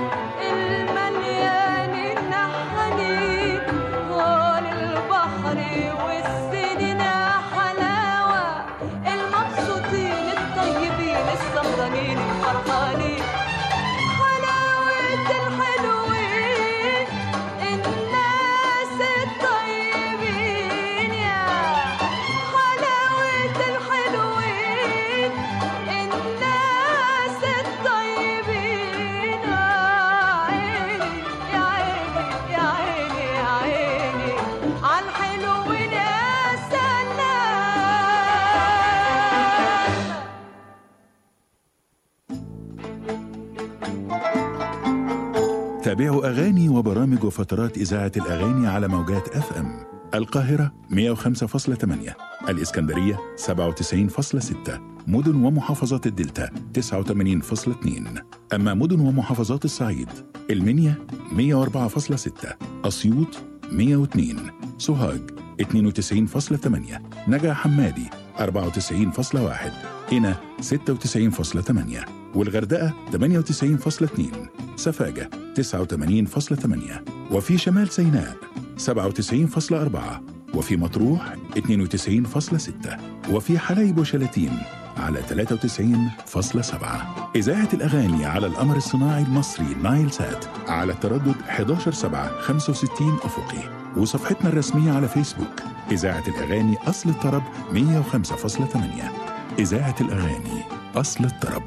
المليانين حنين طول البحر والسنين حلاوة المبسوطين الطيبين السهرانين الفرحانين حلاوة الحلوين الناس الطيبين يا حلاوة الحلوين الناس الطيبين يا عيني يا عيني يا عيني يا عيني عالحلوين يا سلام تابعوا أغاني وبرامج وفترات إذاعة الأغاني على موجات اف ام القاهرة 105.8 الإسكندرية 97.6 مدن ومحافظات الدلتا 89.2 أما مدن ومحافظات الصعيد المنيا 104.6 أسيوط 102 سوهاج 92.8 نجع حمادي 94.1 هنا 96.8 والغردقة 98.2 سفاجة 89.8 وفي شمال سيناء 97.4 وفي مطروح 92.6 وفي حلايب وشلاتين على 93.7 إذاعة الأغاني على القمر الصناعي المصري نايل سات على التردد 11765 أفقي وصفحتنا الرسمية على فيسبوك إذاعة الأغاني أصل الطرب 105.8 إذاعة الأغاني أصل الطرب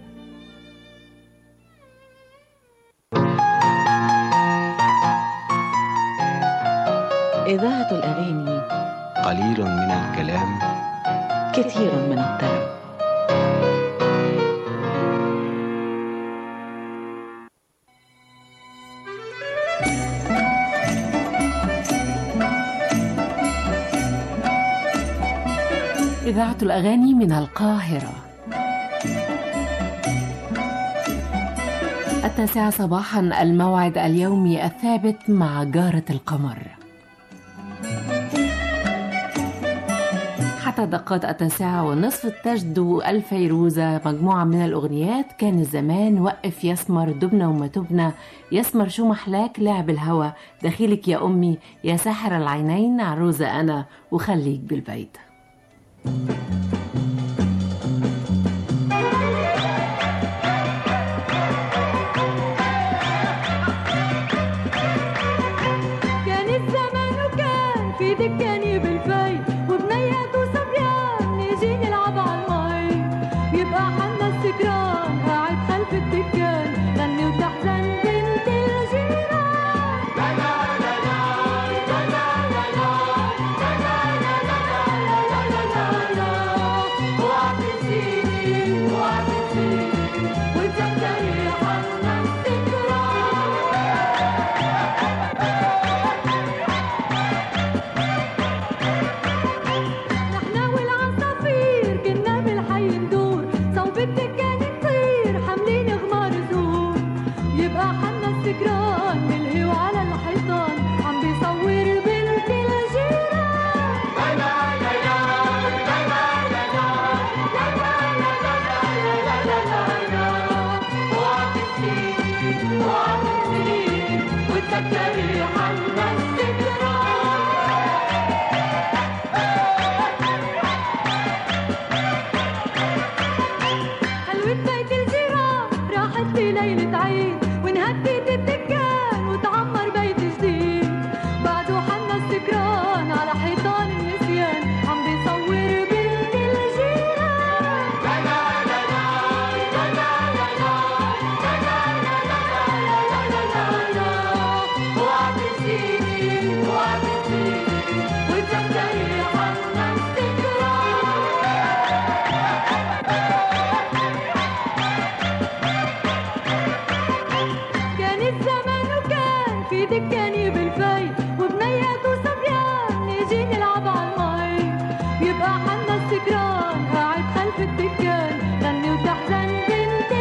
إذاعة الأغاني قليل من الكلام كثير من الطرب إذاعة الأغاني من القاهرة التاسعة صباحا الموعد اليومي الثابت مع جارة القمر حتى دقات التاسعة والنصف تجدو الفيروزة مجموعة من الأغنيات كان الزمان وقف يسمر دبنا وما تبنا يسمر شو محلاك لعب الهوى دخيلك يا أمي يا ساحر العينين عروزة أنا وخليك بالبيت كان الزمان وكان في دكاني بالفي وبنيات وصبيان نيجي نلعب على المي يبقى حنا السكران قاعد خلف الدكان غني وتحزن بنت نحنا والعصافير كنا بالحي ندور صوب الدكان نطير حاملين غمار زهور يبقى حنا السكران بالهي وعلى الحيطان عم بيصور بنت الجيران وتذكري حنا السكران حلوة بيت الجيران راحت لي ليلة عيد وانهدت الدكان وتعمر بيت جديد بعده حنا السكران على حيطان النسيان عم بيصور بنت الجيران وتذكري حنا السكران كان الزمان وكان في دكاني بالفي وبنيات وصبيان نيجي نلعب على المي يبقى حنا السكران قاعد خلف الدكان غني وتحزن بنت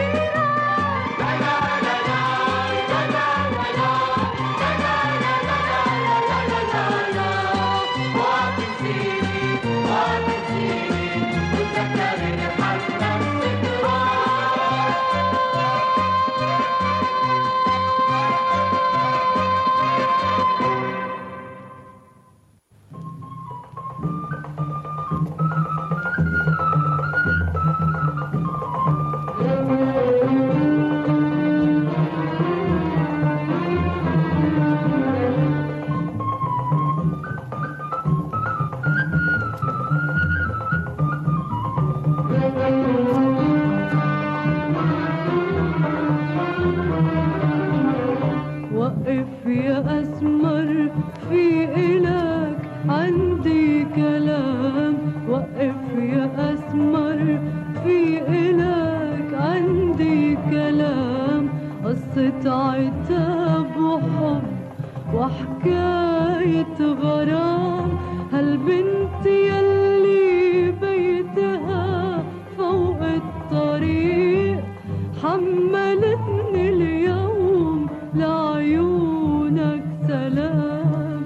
وقف يا أسمر في إلك عندي كلام وقف يا أسمر في إلك عندي كلام قصة عتاب وحب وحكاية غرام هالبنت يلي بيتها فوق الطريق حملتني اليوم لعيونك سلام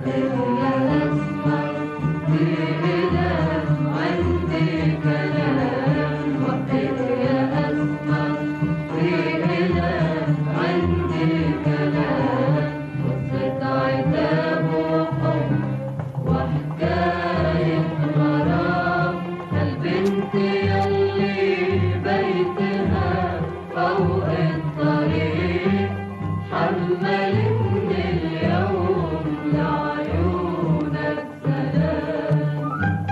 عندي كلام وقف يا أسمر في إله عندي كلام قصة عتاب وحب وحكاية غرام البنت يلي بيتها فوق الطريق حملتني اليوم لعيونك سلام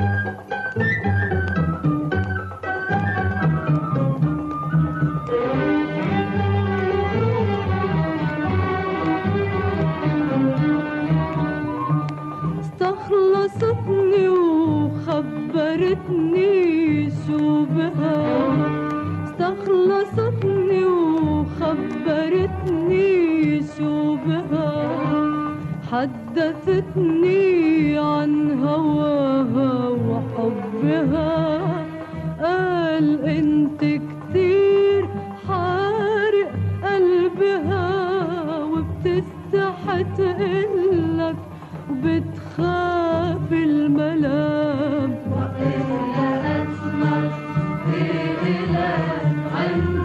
استخلصتني وخبرتني شو بها استخلصتني وخبرتني شو بها حدثتني عن هواها وحبها قال انت كتير حارق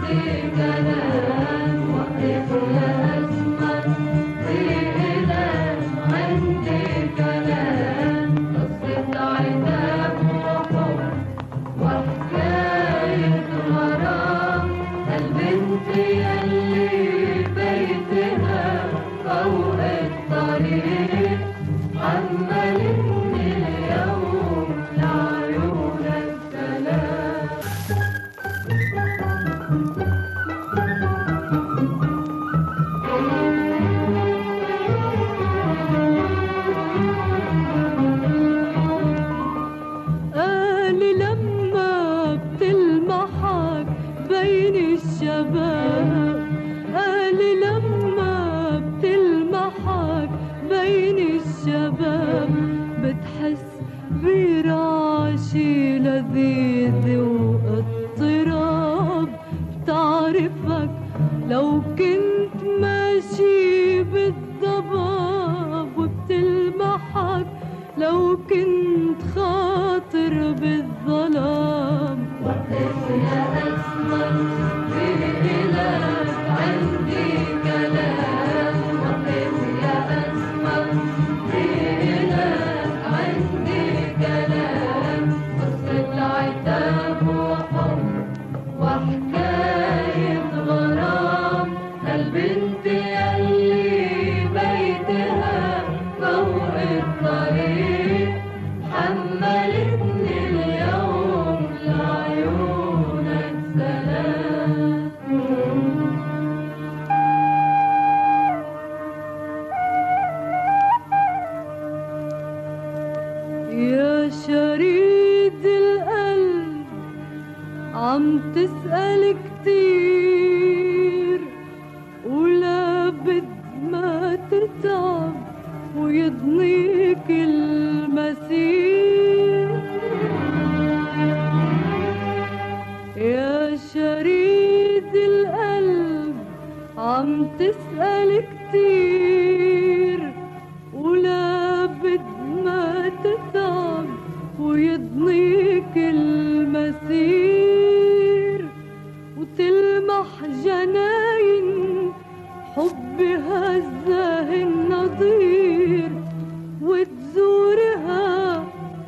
قال لما بتلمحك بين الشباب قال لما بتلمحك بين الشباب بتحس برعشي لذيذ واضطراب بتعرفك لو كنت ماشي بالضباب وبتلمحك لو كنت خاطر بالظلام وقف يا أسمر في إلك عندي كلام وقف يا أسمر في إلك عندي كلام قصة عتاب وحب وحكاية غرام البنت يلي بيتها فوق الطريق حملتني اليوم لعيونك سلام يا شريد القلب عم تسأل كتير ولا بد ما تتعب ويضنيك المسير يا شريد القلب عم تسأل كتير ولا بد ما تتعب ويضنيك المسير وتلمح جناين حب هزه النظير وتزورها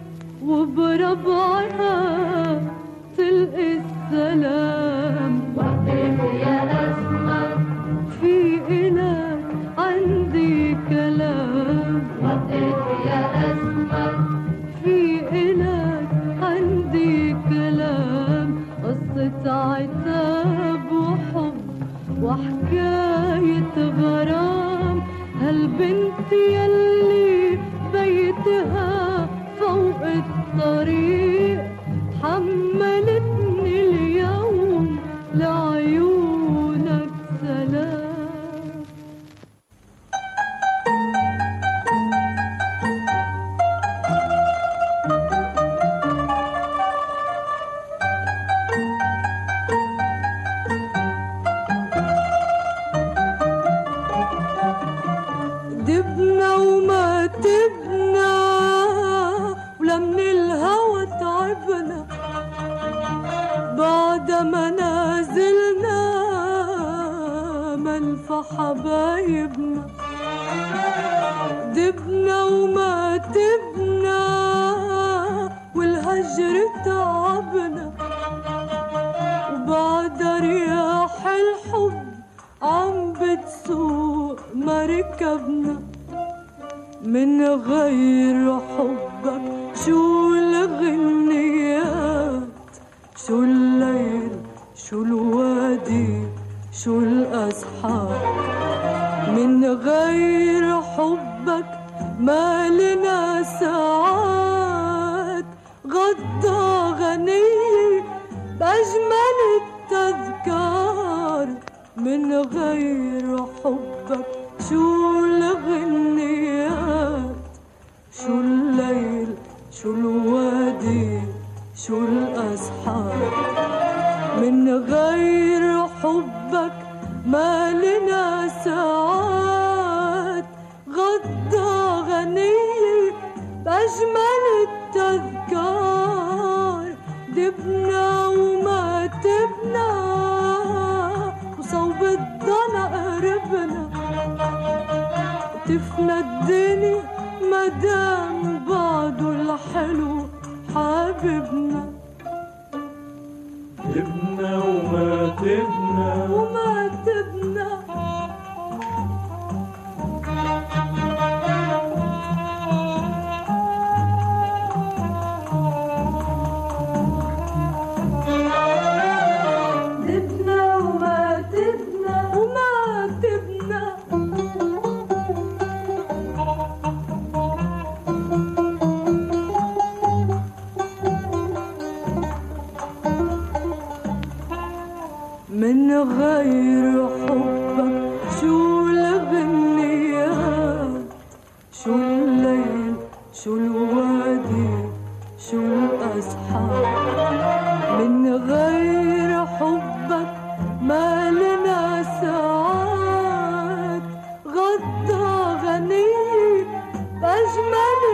وبربعها تلقي السلام وقف يا أسمر في إلك عندي كلام وقف يا أسمر في إلك عندي كلام قصة عتاب وحب وحكاية غرام هالبنت يلي بيتها فوق الطريق حملتني اليوم لعيونك سلام دبنا وما تبنا ولا من الهوى تعبنا بعد ما نازلنا منفى حبايبنا دبنا وما تبنا والهجر تعبنا وبعد رياح الحب عم بتسوق مركبنا من غير حبك شو الغنيات شو الليل شو الوادي شو الأصحاب من غير حبك ما لنا ساعات غدا غني بأجمل التذكار من غير حبك شو الغنيات شو الليل شو الوادي شو الأصحاب من غير حبك ما لنا ساعات غدا غني بأجمل التذكار دبنا وما تبنا تفنى الدنيا مدام بعده الحلو حبيبنا تبنى وما تبنى وما تبنى تبنى وما تبنى وما تبنى من غير حبك شو الغنيات شو الليل شو الوادي شو الأسحار من غير حبك ما لنا ساعات غطى غنية أجمل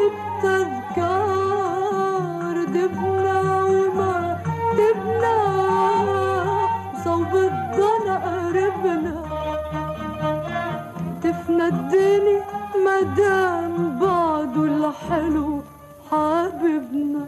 التذكار دبنا وما تبنى صوب الضنا قربنا تفنى الدنيا مدام بعده الحلو حبيبنا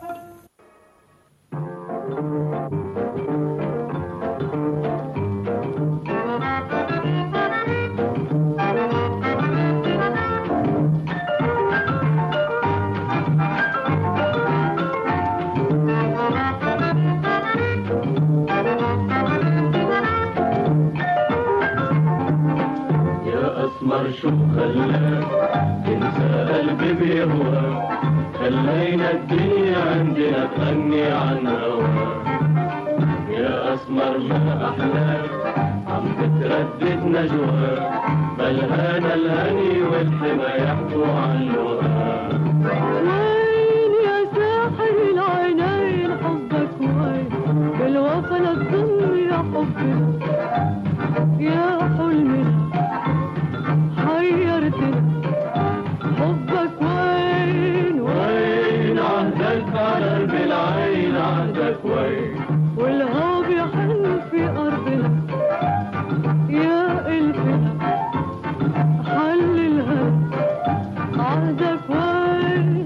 يا أسمر شو خلاك تنسى قلبي بيهواك خلينا الدنيا عندنا تغني عن هواك يا أسمر ما أحلاك عم بتردد نجواك بل هانا الهني والحما يحكوا عن لقاك وين يا ساحر العينين حبك وين بالوفا لا تضل يا حبنا يا حلمنا حيرتنا حبك وين وين عهدك على قلب العين عهدك وين والهوى بيحن في أرضنا يا قلبنا حل الهم عهدك وين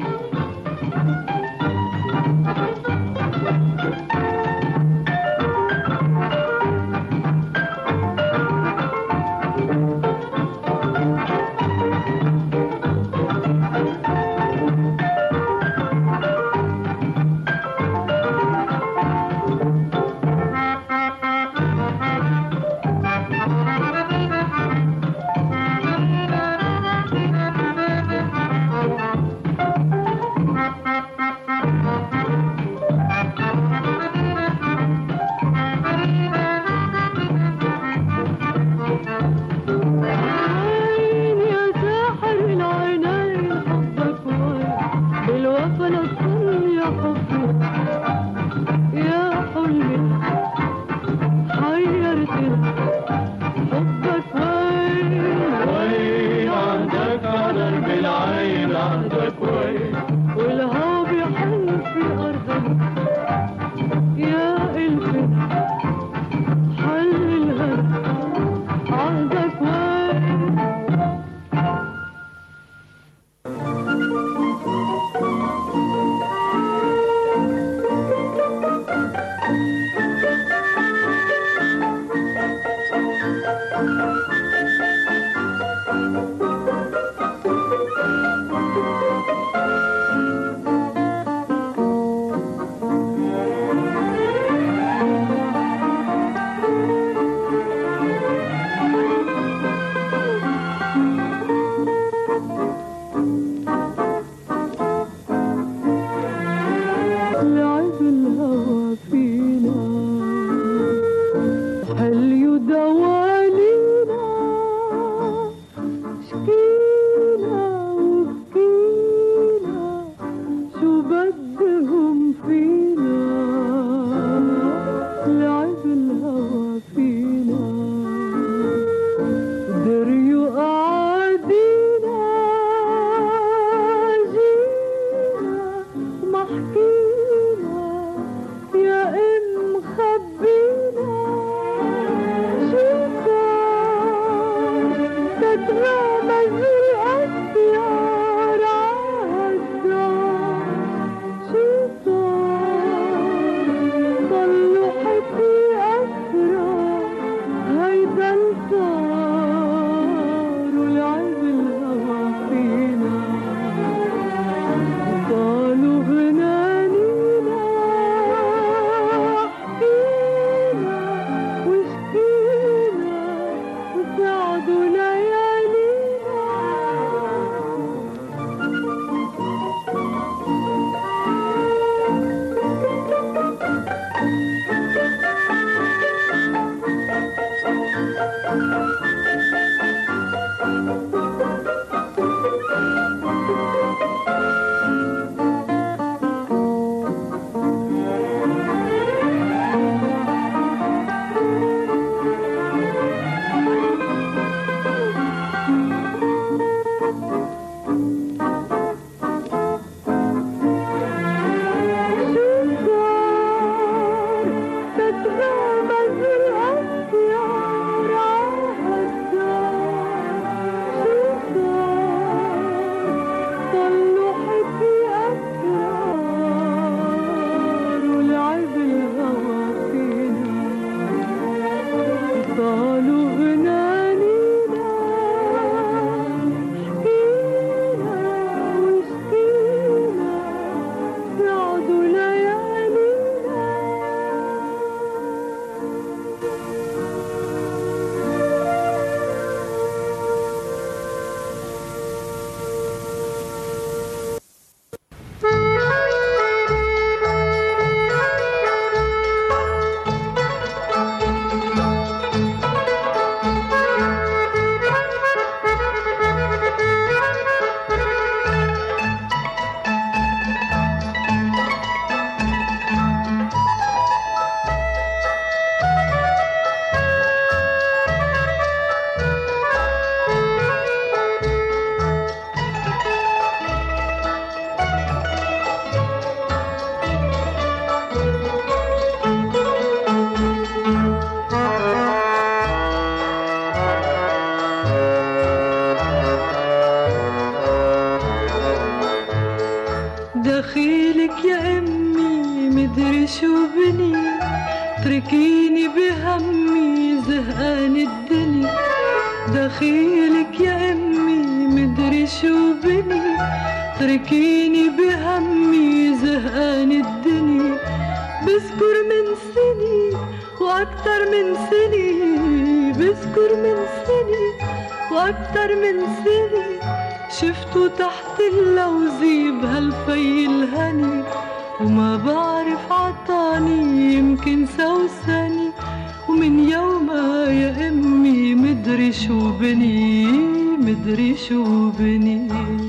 شو بني تركيني بهمي زهقان الدنيا دخيلك يا امي مدري شو بني تركيني بهمي زهقان الدنيا بذكر من سني واكتر من سني بذكر من سني واكتر من سني شفته تحت اللوزي بهالفي الهني وما بعرف عطاني يمكن سوسني ومن يومها يا امي مدري شو بني مدري شو بني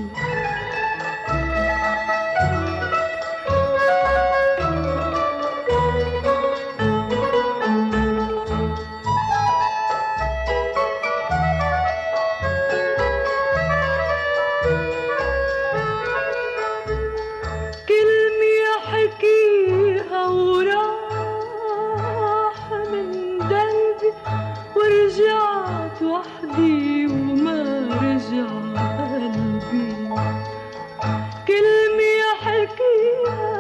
كلمة حكيها وراح من قلبي ورجعت وحدي وما رجع قلبي كلمة حكيها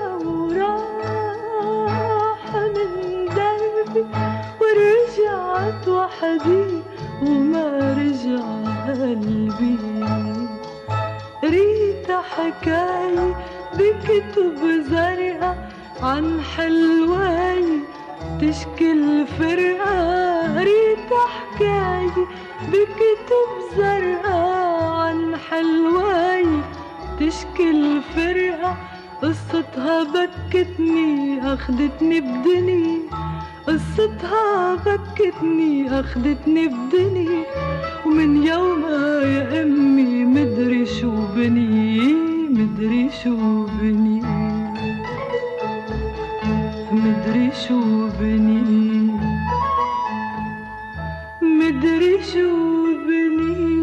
وراح من قلبي ورجعت وحدي وما رجع قلبي ريتا حكاية بكتب زرقاء عن حلواي تشكل فرقة ريتا حكاية بكتب زرقاء عن حلواي تشكل فرقة قصتها بكتني أخدتني بدني قصتها بكتني أخدتني بدني ومن يومها يا أمي مدري شو بني مدري شو بني مدري شو بني مدري شو بني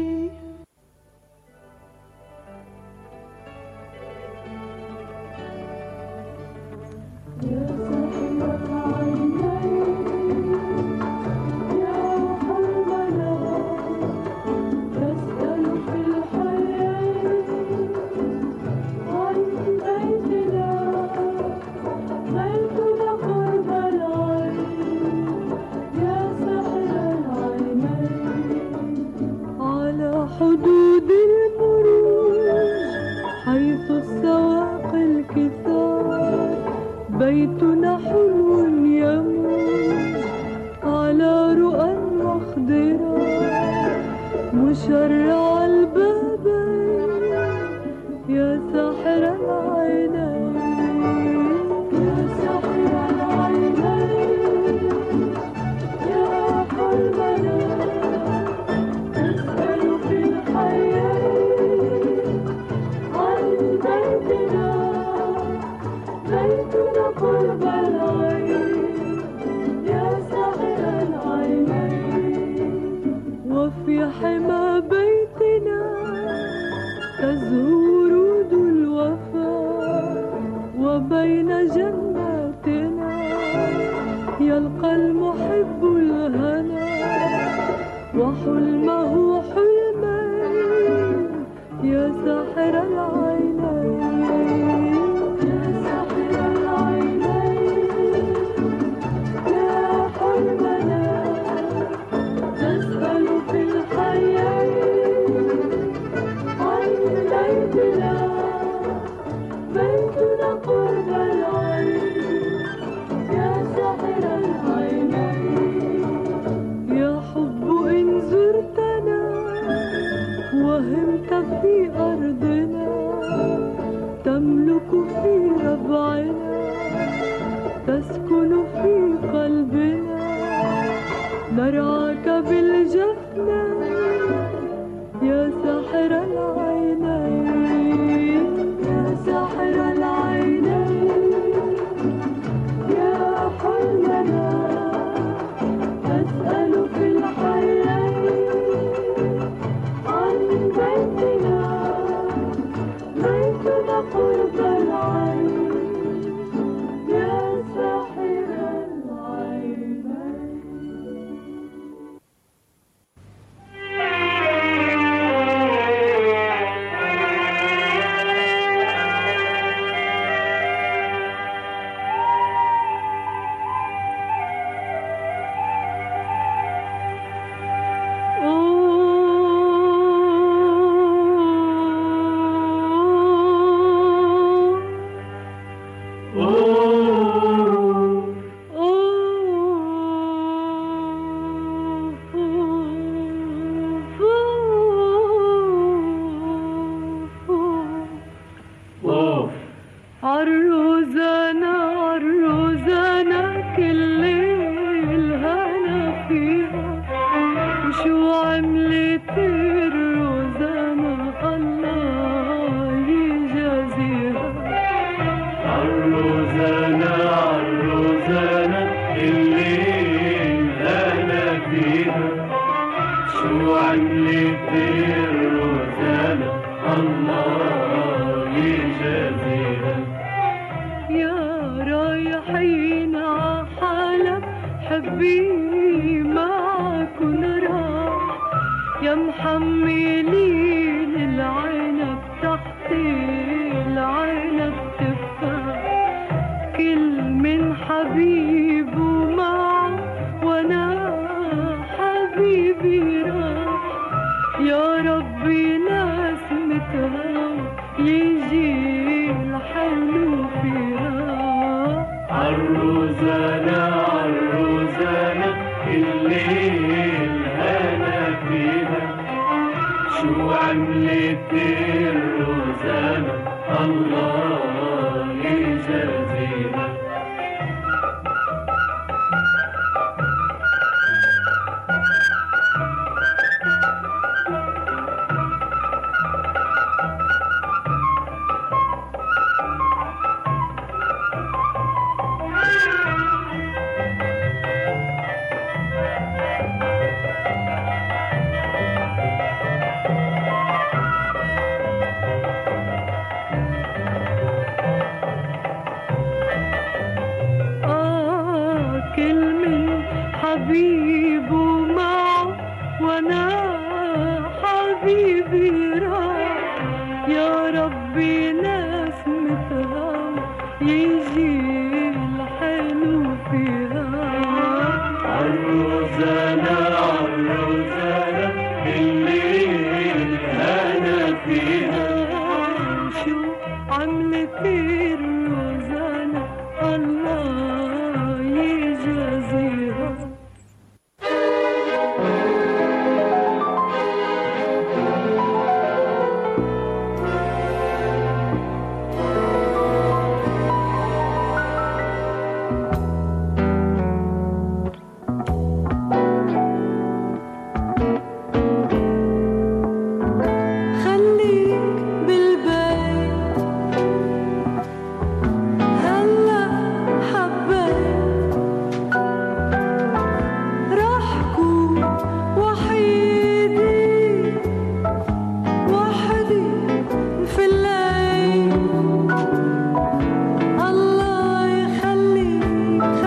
على حدود المروج حيث السواق الكثار بيتنا حلو يموج على رؤى مخضرة مشرع البابين يا ساحر العينين يا ساحر العينين يا حلمنا أسأل في الحياة عن بيتنا بيتنا قرب العين يا ساحر العينين وفي حمى بيتنا تزهو ورود الوفاء وبين جناتنا يلقى المحب الهنا وحلمه حلمين يا ساحر العينين يا ساحر العينين يا حلمنا نسأل في الحياة عن بيتنا بيتنا قرب العين يا ساحر العينين يا حب إن زرتنا وهمت في أرضنا تملك في ربعنا تسكن في قلبنا نرعاك بالجفنة يا ساحر العينين يا ساحر العينين يا حلمنا أسأل في الحياة عن بيتنا بيتنا قرب العين يا ساحر مسافرين عحلب حبي معكن راح يا محملين العنب تحت العنب تفاح كل من حبيبه معه وانا حبيبي راح يا ربي ناس متهاوى يجي الحلو فيها عالروزانة عالروزانة الليل هنا فيها شو عملت الروزانة الله يجازيها آه كل من حبيبه معه وانا حبيبي راح يا ربي ناس متهاوى يجي الحلو فيها عالروزانة عالروزانة الليل هنا فيها شو عملت الروزانة الله يجازيها خليك بالبيت هلا حبيت راح كون وحيدي وحدي في الليل الله يخليك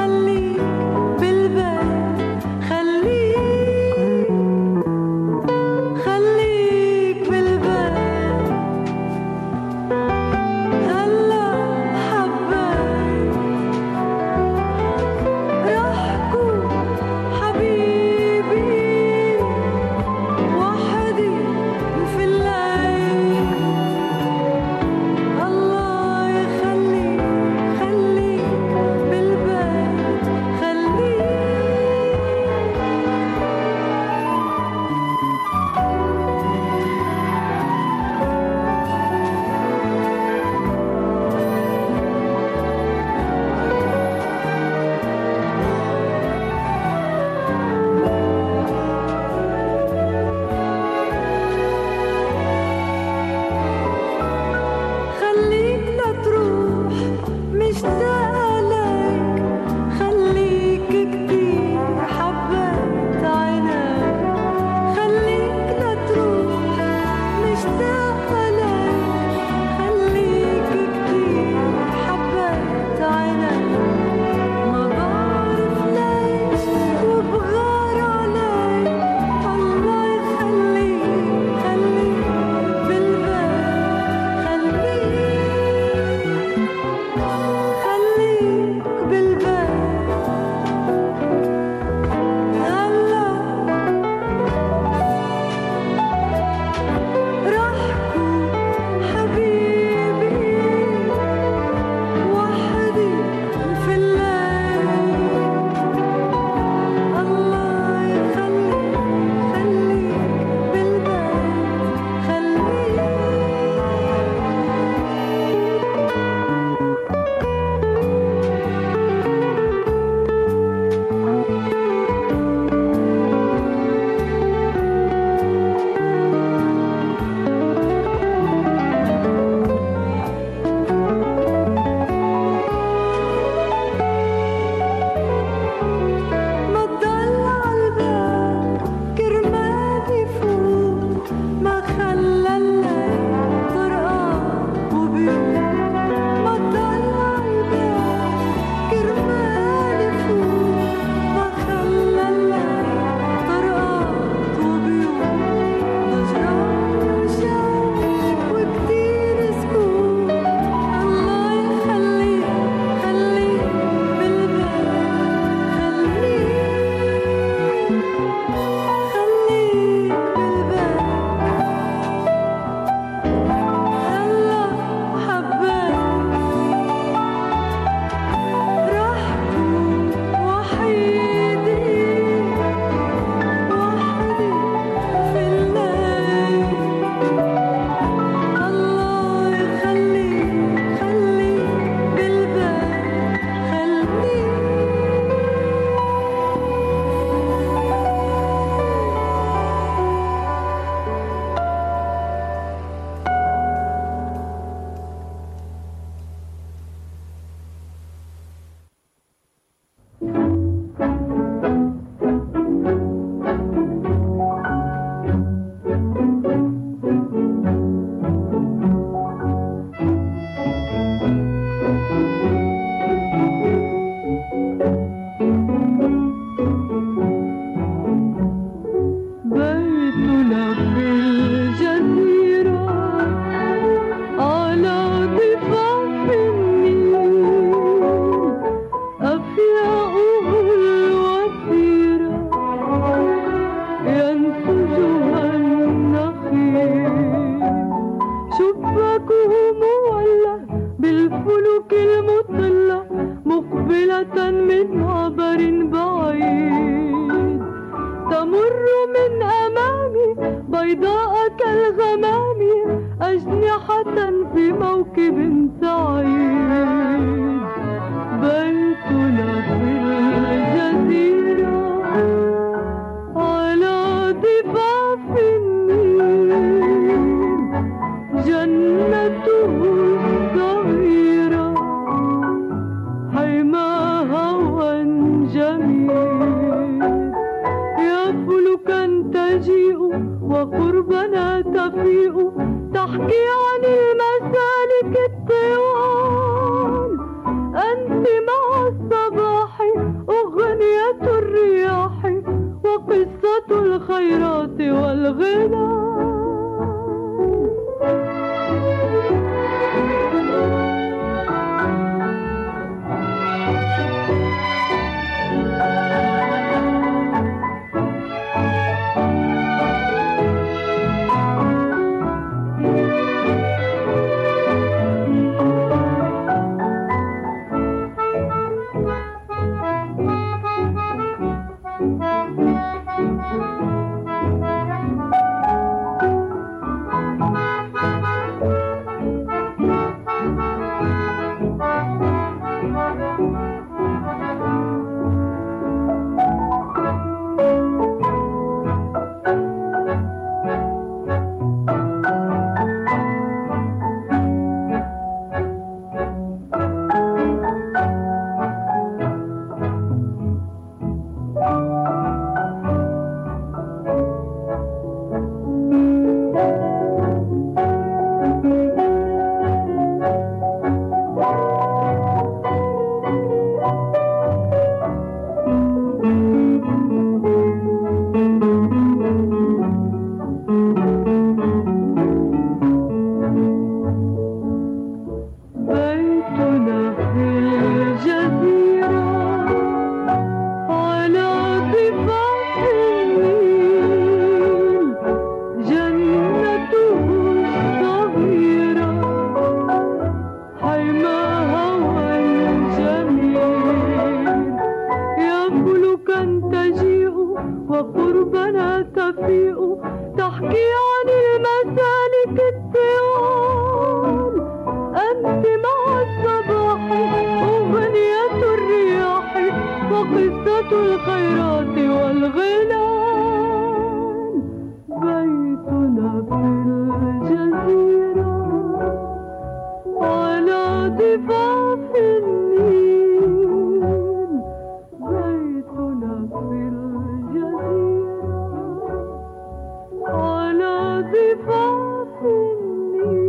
رداءك الغمام أجنحة في موكب سعيد بيتنا في الجزيرة على ضفاف النيل جنته صغيرة حيما هوى جميل يا فلكا تجيء وقربنا تفيء تحكي عن المسالك الطوال أنت مع الصباح أغنية الرياح وقصة الخيرات والغنى بيتنا في الجزيرة على ضفاف النيل جنته صغيرة حيما هوى جميل يا فلكا تجيء وقربنا تفيء تحكي عن المسالك الطوال أنت مع الصباح أغنية الرياح وقصة الخيرات والغنان بيتنا في الجزيرة على ضفاف النيل بيتنا في الجزيرة على ضفاف النيل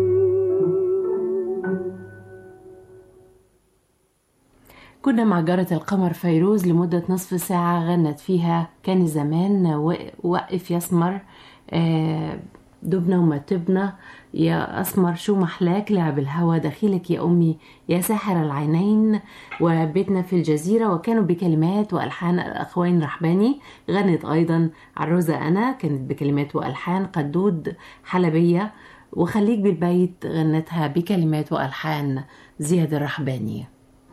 كنا مع جارة القمر فيروز لمدة نصف ساعة غنت فيها كان زمان و- وقف يسمر آه، دبنا وما تبنا يا أسمر شو محلاك لعب الهوى دخيلك يا أمي يا ساحر العينين وبيتنا في الجزيرة وكانوا بكلمات وألحان الأخوين رحباني غنت أيضا عروزة أنا كانت بكلمات وألحان قدود حلبية وخليك بالبيت غنتها بكلمات وألحان زياد الرحباني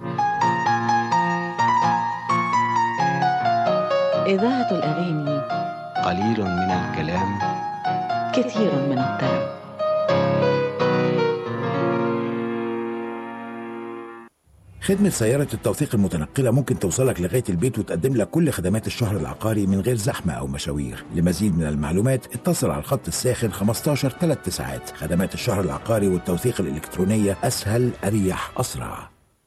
إذاعة الأغاني قليل من الكلام كثير من الطرب خدمة سيارة التوثيق المتنقلة ممكن توصلك لغاية البيت وتقدم لك كل خدمات الشهر العقاري من غير زحمة أو مشاوير لمزيد من المعلومات اتصل على الخط الساخن 15 3 ساعات خدمات الشهر العقاري والتوثيق الإلكترونية أسهل أريح أسرع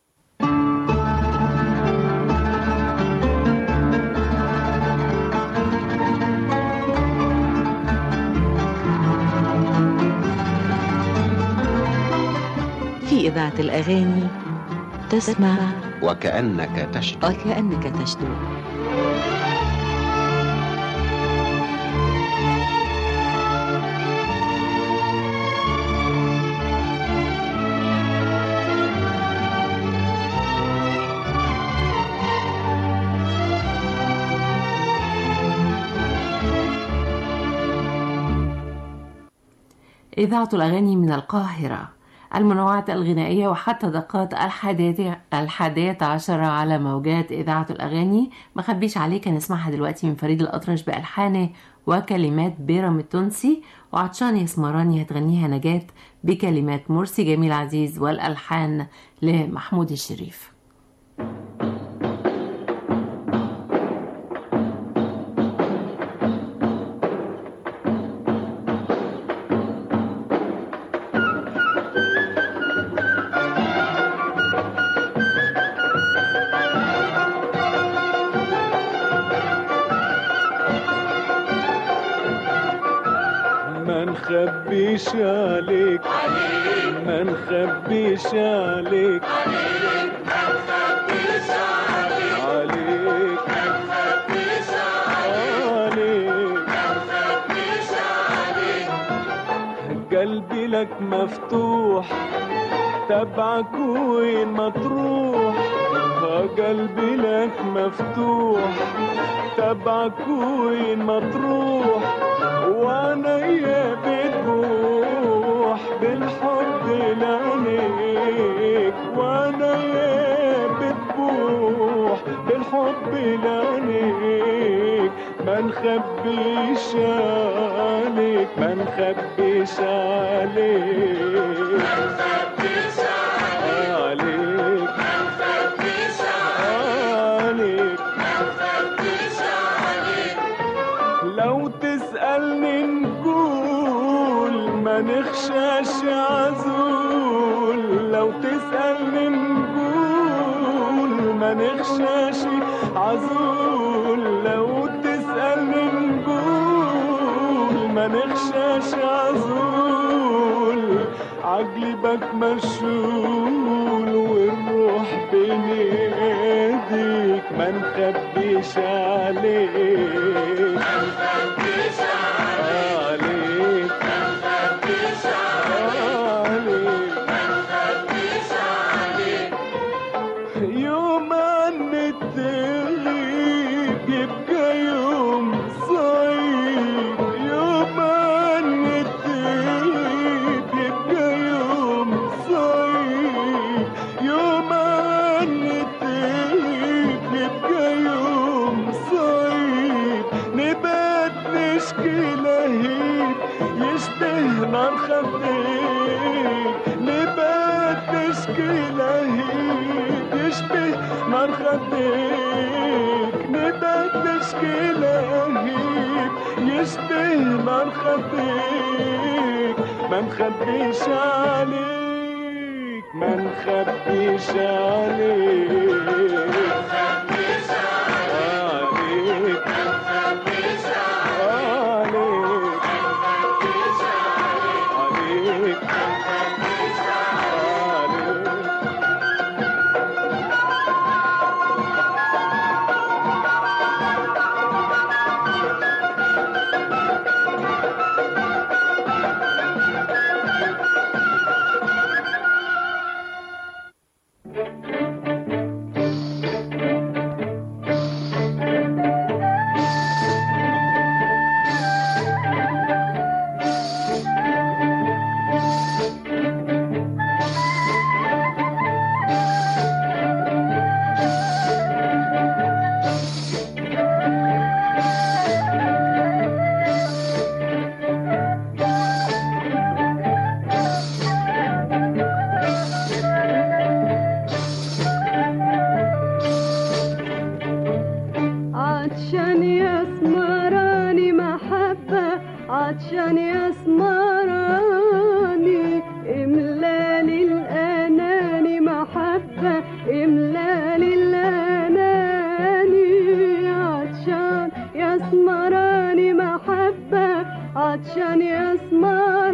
في إذاعة الأغاني تسمع وكأنك تشتو وكأنك تشدو إذاعة الأغاني من القاهرة المنوعات الغنائية وحتى دقات الحادية الحادية عشرة على موجات إذاعة الأغاني ما خبيش عليك هنسمعها دلوقتي من فريد الأطرش بألحانه وكلمات بيرم التونسي وعطشان يسمراني هتغنيها نجاة بكلمات مرسي جميل عزيز والألحان لمحمود الشريف ما نخبيش عليك ما نخبيش عليك عليك عليك قلبي لك مفتوح تبعك وين ما تروح قلبي لك مفتوح تبعك وين ما تروح وانا يا بتبوح بالحب لعنيك وانا يا بتبوح بالحب لعنيك ما نخبيش عليك ما نخبيش عليك عليك عليك لو تسألني نقول ما نخشاش عزول لو تسألني نقول ما نخشاش عزول لو تسألني نقول ما نخشاش عزول عقلي بك مشغول والروح بين ايديك ما نخبيش عليك ما نخبيش عليك ما نخبيش عليك يوم ان تغيب يبقى يوم صعيب يوم ان تغيب يبقى يوم صعيب يوم ان تغيب يبقى يوم صعيب نبات نشكي لهيب يشبه نار خديك نبات نشكي لهيب يشبه نار خديك نبات نشكي لهيب يشبه نار خديك ما نخبيش عليك ما نخبيش عليك عليك عليك عليك عطشان يا سمراني محبة عطشان يا سمراني املالي الاناني محبة املالي الاناني عطشان يا سمراني محبة عطشان يا سمراني